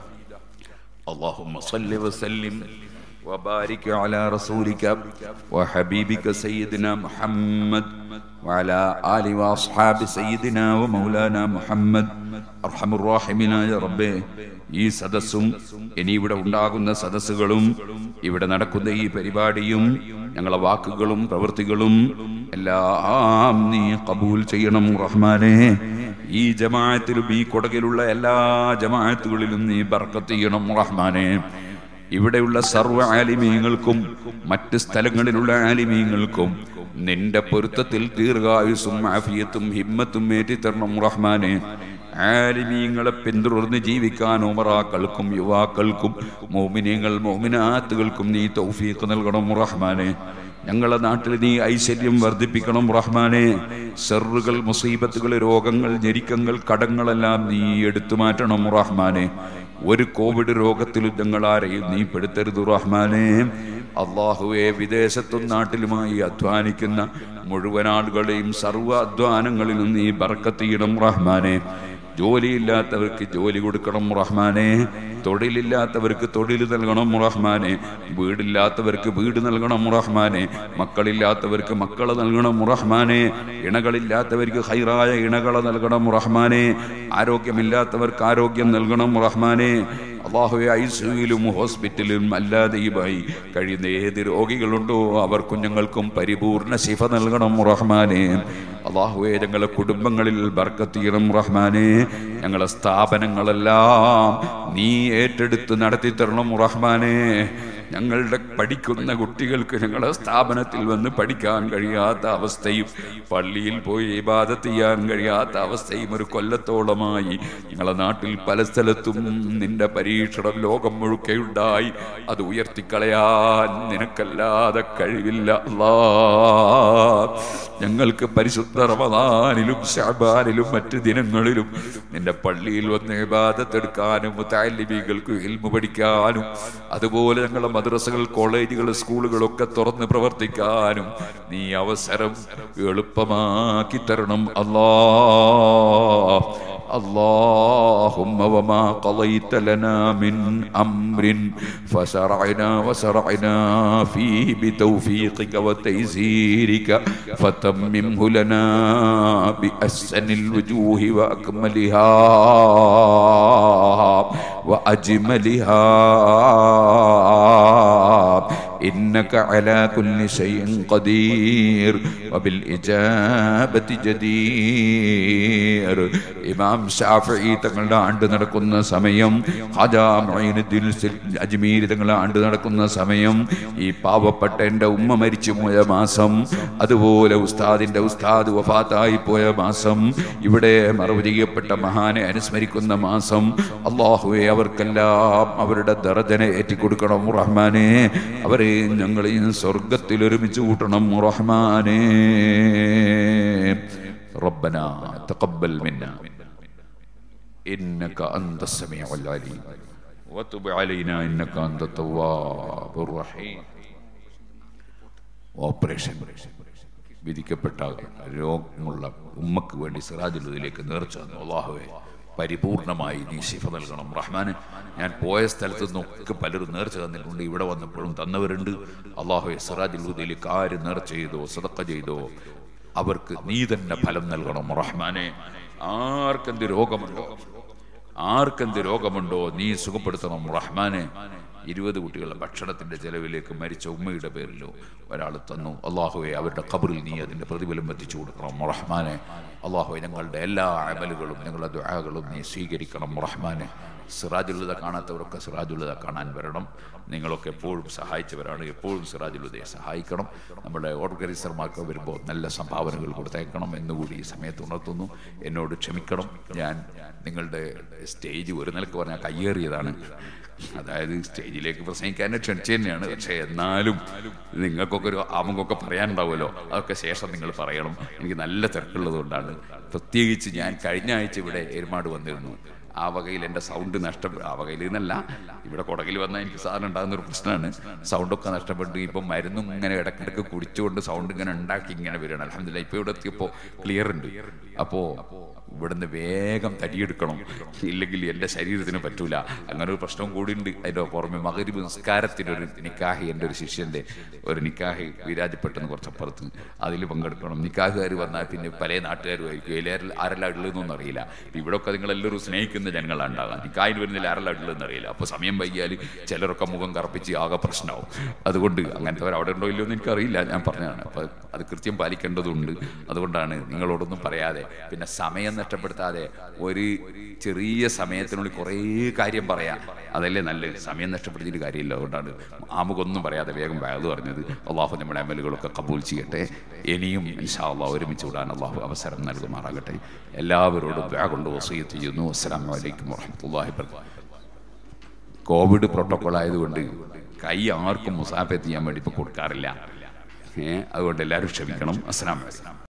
اللهم صل وسلم وبارك على رسولك وحبيبك سيدنا محمد وعلى آل وأصحاب سيدنا ومولانا محمد أرحم الراحمين يا ربي ഈ സദസ്സും ഇനി ഇവിടെ ഉണ്ടാകുന്ന സദസ്സുകളും ഇവിടെ നടക്കുന്ന ഈ പരിപാടിയും ഞങ്ങളെ വാക്കുകളും പ്രവൃത്തികളും എല്ലാം നീ കബൂൽ ചെയ്യണം റഹ്മാനെ ഈ ജമാഅത്തിലും ഈ കൊടകിലുള്ള എല്ലാ ജമാഅത്തുകളിലും നീ ബർക്കത്ത് ചെയ്യണം റഹ്മാനെ ഇവിടെയുള്ള സർവ്വ ആലിമീങ്ങൾക്കും മറ്റ് സ്ഥലങ്ങളിലുള്ള ആലിമീങ്ങൾക്കും നിന്റെ പൊരുത്തത്തിൽ ദീർഘായുസും ആഫിയത്തും ഹിമ്മത്തും ഏറ്റിത്തരണം റഹ്മാനെ ആലിമീങ്ങളെ പിന്തുടർന്ന് ജീവിക്കാൻ ഉമറാക്കൾക്കും യുവാക്കൾക്കും മോമിനിയങ്ങൾ മോമിനാത്തുകൾക്കും നീ തൗഫീഖ് നൽകണം റഹ്മാനെ ഞങ്ങളുടെ നാട്ടിൽ നീ ഐശ്വര്യം വർദ്ധിപ്പിക്കണം റഹ്മാനെ സെറുകൾ മുസീബത്തുകൾ രോഗങ്ങൾ ഞെരുക്കങ്ങൾ കടങ്ങളെല്ലാം നീ എടുത്തു മാറ്റണം റഹ്മാനെ ഒരു കോവിഡ് രോഗത്തിലും ഞങ്ങളാരെയും നീ പെടുത്തരുത് റഹ്മാനെ അള്ളാഹുവെ വിദേശത്തും നാട്ടിലുമായി അധ്വാനിക്കുന്ന മുഴുവൻ ആളുകളെയും സർവ്വ അധ്വാനങ്ങളിലും നീ ബർക്കത്തിയിടം റഹ്മാനെ ജോലിയില്ലാത്തവർക്ക് ജോലി കൊടുക്കണം റഹ്മാനെ തൊഴിലില്ലാത്തവർക്ക് തൊഴിൽ നൽകണം റഹ്മാനെ വീടില്ലാത്തവർക്ക് വീട് നൽകണം റഹ്മാനെ മക്കളില്ലാത്തവർക്ക് മക്കളെ നൽകണം റഹ്മാനെ ഇണകളില്ലാത്തവർക്ക് ഹൈറായ ഇണകളെ നൽകണം റഹ്മാനെ ആരോഗ്യമില്ലാത്തവർക്ക് ആരോഗ്യം നൽകണം റഹ്മാനെ അള്ളാഹുവെ ഐസിയുയിലും ഹോസ്പിറ്റലിലും അല്ലാതെയുമായി കഴിയുന്ന ഏത് രോഗികളുണ്ടോ അവർ കുഞ്ഞുങ്ങൾക്കും പരിപൂർണ ശിഫ നൽകണം റഹ്മാനെ അള്ളാഹുവെ ഞങ്ങളെ കുടുംബങ്ങളിൽ ബർക്കത്ത് ചെയ്യണം റഹ്മാനെ ഞങ്ങളെ സ്ഥാപനങ്ങളെല്ലാം നീ ഏറ്റെടുത്ത് നടത്തി തരണം റഹ്മാനെ ഞങ്ങളുടെ പഠിക്കുന്ന കുട്ടികൾക്ക് ഞങ്ങളുടെ സ്ഥാപനത്തിൽ വന്ന് പഠിക്കാൻ കഴിയാത്ത അവസ്ഥയും പള്ളിയിൽ പോയി ഇബാദത്ത് ചെയ്യാൻ കഴിയാത്ത അവസ്ഥയും ഒരു കൊല്ലത്തോളമായി ഞങ്ങളുടെ നാട്ടിൽ പല സ്ഥലത്തും നിന്റെ പരീക്ഷണം ലോകം മുഴുക്കെ ഉണ്ടായി അത് ഉയർത്തിക്കളയാൻ നിനക്കല്ലാതെ കഴിവില്ല അല്ലാ ഞങ്ങൾക്ക് പരിശുദ്ധ റമദാനിലും ഷാബാനിലും മറ്റ് ദിനങ്ങളിലും നിന്റെ പള്ളിയിൽ വന്ന് ഇബാദത്തെടുക്കാനും മുത്താലിബികൾക്ക് ഇൽമു പഠിക്കാനും അതുപോലെ ഞങ്ങളുടെ മദ്രസകൾ കോളേജുകൾ സ്കൂളുകളൊക്കെ തുറന്ന് പ്രവർത്തിക്കാനും നീ അവസരം എളുപ്പമാക്കി തരണം അല്ലാ اللهم وما قضيت لنا من امر فشرعنا وشرعنا فيه بتوفيقك وتيسيرك فتممه لنا باحسن الوجوه واكملها واجملها انك على كل شيء قدير وبالاجابه جدير ഇമാം ഷാഫി തങ്ങളുടെ ആണ്ട് നടക്കുന്ന സമയം ഖാജാ മൊയ്നുദ്ദീൻ അജ്മീർ തങ്ങളുടെ ആണ്ട് നടക്കുന്ന സമയം ഈ പാവപ്പെട്ട എൻ്റെ ഉമ്മ മരിച്ചു പോയ മാസം അതുപോലെ ഉസ്താദിന്റെ ഉസ്താദ് വഫാത്തായി പോയ മാസം ഇവിടെ മറവ് ചെയ്യപ്പെട്ട മഹാനെ അനുസ്മരിക്കുന്ന മാസം അള്ളാഹുവെ അവർക്കെല്ലാം അവരുടെ ദർജനെ ഏറ്റിക്കൊടുക്കണം റഹ്മാനെ അവരെ ഞങ്ങളെയും സ്വർഗത്തിൽ ഒരുമിച്ച് കൂട്ടണം റഹ്മാനെ ربنا تقبل منا إنك أنت السميع العليم وتب علينا إنك أنت التواب الرحيم ഓപ്പറേഷൻ വിധിക്കപ്പെട്ട രോഗമുള്ള ഉമ്മക്ക് വേണ്ടി സിറാജുലതിലേക്ക് നേർച്ച തന്നു അള്ളാഹുവെ പരിപൂർണമായി നീ ശിഫ നൽകണം റഹ്മാന് ഞാൻ പോയ സ്ഥലത്ത് നിന്നൊക്കെ പലരും നേർച്ച തന്നിട്ടുണ്ട് ഇവിടെ വന്നപ്പോഴും തന്നവരുണ്ട് അള്ളാഹുവെ സിറാജുലതിലേക്ക് ആര് നേർച്ച ചെയ്തോ സദക്ക ചെയ്തോ അവർക്ക് നീ തന്നെ ഫലം നൽകണം റഹ്മാനെ ആർക്കെന്ത് രോഗമുണ്ടോ ആർക്കെന്ത് രോഗമുണ്ടോ നീ സുഖപ്പെടുത്തണം റഹ്മാനെ ഇരുപത് കുട്ടികളുടെ ഭക്ഷണത്തിന്റെ ചെലവിലേക്ക് മരിച്ച ഉമ്മയുടെ പേരിലോ ഒരാൾ തന്നു അള്ളാഹുവെ അവരുടെ ഖബറിൽ നീ അതിന്റെ പ്രതിഫലം എത്തിച്ചു കൊടുക്കണം റഹ്മാനെ അള്ളാഹുവെ ഞങ്ങളുടെ എല്ലാ അമലുകളും ഞങ്ങളുടെ ദുആകളും നീ സ്വീകരിക്കണം റഹ്മാനെ സിറാജുള്ളത കാണാത്തവരൊക്കെ സിറാജുള്ളത കാണാൻ വരണം നിങ്ങളൊക്കെ എപ്പോഴും സഹായിച്ചവരാണ് എപ്പോഴും സിറാജുള്ളതയെ സഹായിക്കണം നമ്മുടെ ഓർഗനൈസർമാർക്ക് വരുമ്പോൾ നല്ല സംഭാവനകൾ കൊടുത്തേക്കണം എന്നുകൂടി ഈ സമയത്ത് ഉണർത്തുന്നു എന്നോട് ക്ഷമിക്കണം ഞാൻ നിങ്ങളുടെ സ്റ്റേജ് ഒരു നിലക്ക് പറഞ്ഞാൽ കയ്യേറിയതാണ് അതായത് സ്റ്റേജിലേക്ക് പ്രസംഗിക്കാൻ ക്ഷണിച്ചു തന്നെയാണ് പക്ഷേ എന്നാലും നിങ്ങൾക്കൊക്കെ ഒരു ആമുഖമൊക്കെ പറയാനുണ്ടാവുമല്ലോ അതൊക്കെ ശേഷം നിങ്ങൾ പറയണം എനിക്ക് നല്ല തിരക്കുള്ളത് കൊണ്ടാണ് പ്രത്യേകിച്ച് ഞാൻ കഴിഞ്ഞ ആഴ്ച ഇവിടെ എരുമാട് വന്നിരുന്നു ആ വകയിൽ എൻ്റെ സൗണ്ട് നഷ്ടപ്പെട്ടു ആ വകയിൽ നിന്നല്ല ഇവിടെ കൊടകിൽ വന്നാൽ എനിക്ക് സാധനം ഉണ്ടാകുന്ന ഒരു പ്രശ്നമാണ് സൗണ്ടൊക്കെ നഷ്ടപ്പെട്ടു ഇപ്പം മരുന്നും ഇങ്ങനെ ഇടയ്ക്കിടയ്ക്ക് കുടിച്ചുകൊണ്ട് സൗണ്ട് ഇങ്ങനെ ഉണ്ടാക്കി ഇങ്ങനെ വരികയാണ് അലഹമില്ല ഇപ്പോൾ ഇവിടെ എത്തിയപ്പോൾ ക്ലിയർ ഉണ്ട് അപ്പോൾ ഇവിടുന്ന് വേഗം തടിയെടുക്കണം ഇല്ലെങ്കിൽ എൻ്റെ ശരീരത്തിന് പറ്റൂല അങ്ങനെ ഒരു പ്രശ്നം കൂടിയുണ്ട് അതിൻ്റെ പുറമെ മകരിബ് നിസ്കാരത്തിൻ്റെ ഒരു നിക്കാഹി എൻ്റെ ഒരു ശിഷ്യൻ്റെ ഒരു നിക്കാഹി വിരാജപ്പെട്ടെന്ന് കുറച്ചപ്പുറത്ത് അതിൽ പങ്കെടുക്കണം നിക്കാഹുകാർ വന്നാൽ പിന്നെ പല നാട്ടുകാരുമായിരിക്കും എല്ലാവരും ആരെല്ലാം ഉള്ളതെന്നൊന്നും അറിയില്ല ഇവിടെ ഒക്കെ നിങ്ങളെല്ലാവരും സ്നേഹിക്കുന്ന ജനങ്ങളാണ് ഉണ്ടാകുക നിക്കാഹിന് വരുന്നില്ല ആരെല്ലാം ഉള്ളതെന്ന് അറിയില്ല അപ്പോൾ സമയം വൈകിയാൽ ചിലരൊക്കെ മുഖം കറപ്പിച്ച് ആകെ പ്രശ്നമാവും അതുകൊണ്ട് അങ്ങനത്തെ അവിടെ ഉണ്ടോ ഇല്ലയോ എന്ന് എനിക്കറിയില്ല ഞാൻ പറഞ്ഞതാണ് അപ്പോൾ അത് കൃത്യം പാലിക്കേണ്ടതുണ്ട് അതുകൊണ്ടാണ് നിങ്ങളോടൊന്നും പറയാതെ പിന്നെ സമയം നഷ്ടപ്പെടുത്താതെ ഒരു ചെറിയ സമയത്തിനുള്ളിൽ കുറേ കാര്യം പറയാം അതല്ലേ നല്ലത് സമയം നഷ്ടപ്പെടുത്തിയിട്ട് കാര്യമില്ല അതുകൊണ്ടാണ് ആമുഖൊന്നും പറയാതെ വേഗം വയത് പറഞ്ഞത് അള്ളാഹു നമ്മുടെ അമലുകളൊക്കെ കബൂൽ ചെയ്യട്ടെ ഇനിയും ഇൻഷാ അള്ളാഹ് ഒരുമിച്ച് വിടാൻ അള്ളാഹു അവസരം നൽകുമാറാകട്ടെ എല്ലാവരോടും ദ്വാ കൊണ്ട് വസീയത്ത് ചെയ്യുന്നു അസ്സാം വലൈക്കും വാഹമത്തല്ലാഹി കോവിഡ് പ്രോട്ടോകോൾ ആയതുകൊണ്ട് കൈ ആർക്കും മുസാഫത്ത് ചെയ്യാൻ വേണ്ടി ഇപ്പോൾ കൊടുക്കാറില്ല ഏഹ് അതുകൊണ്ട് എല്ലാവരും ക്ഷമിക്കണം അസ്സാം വലൈക്കും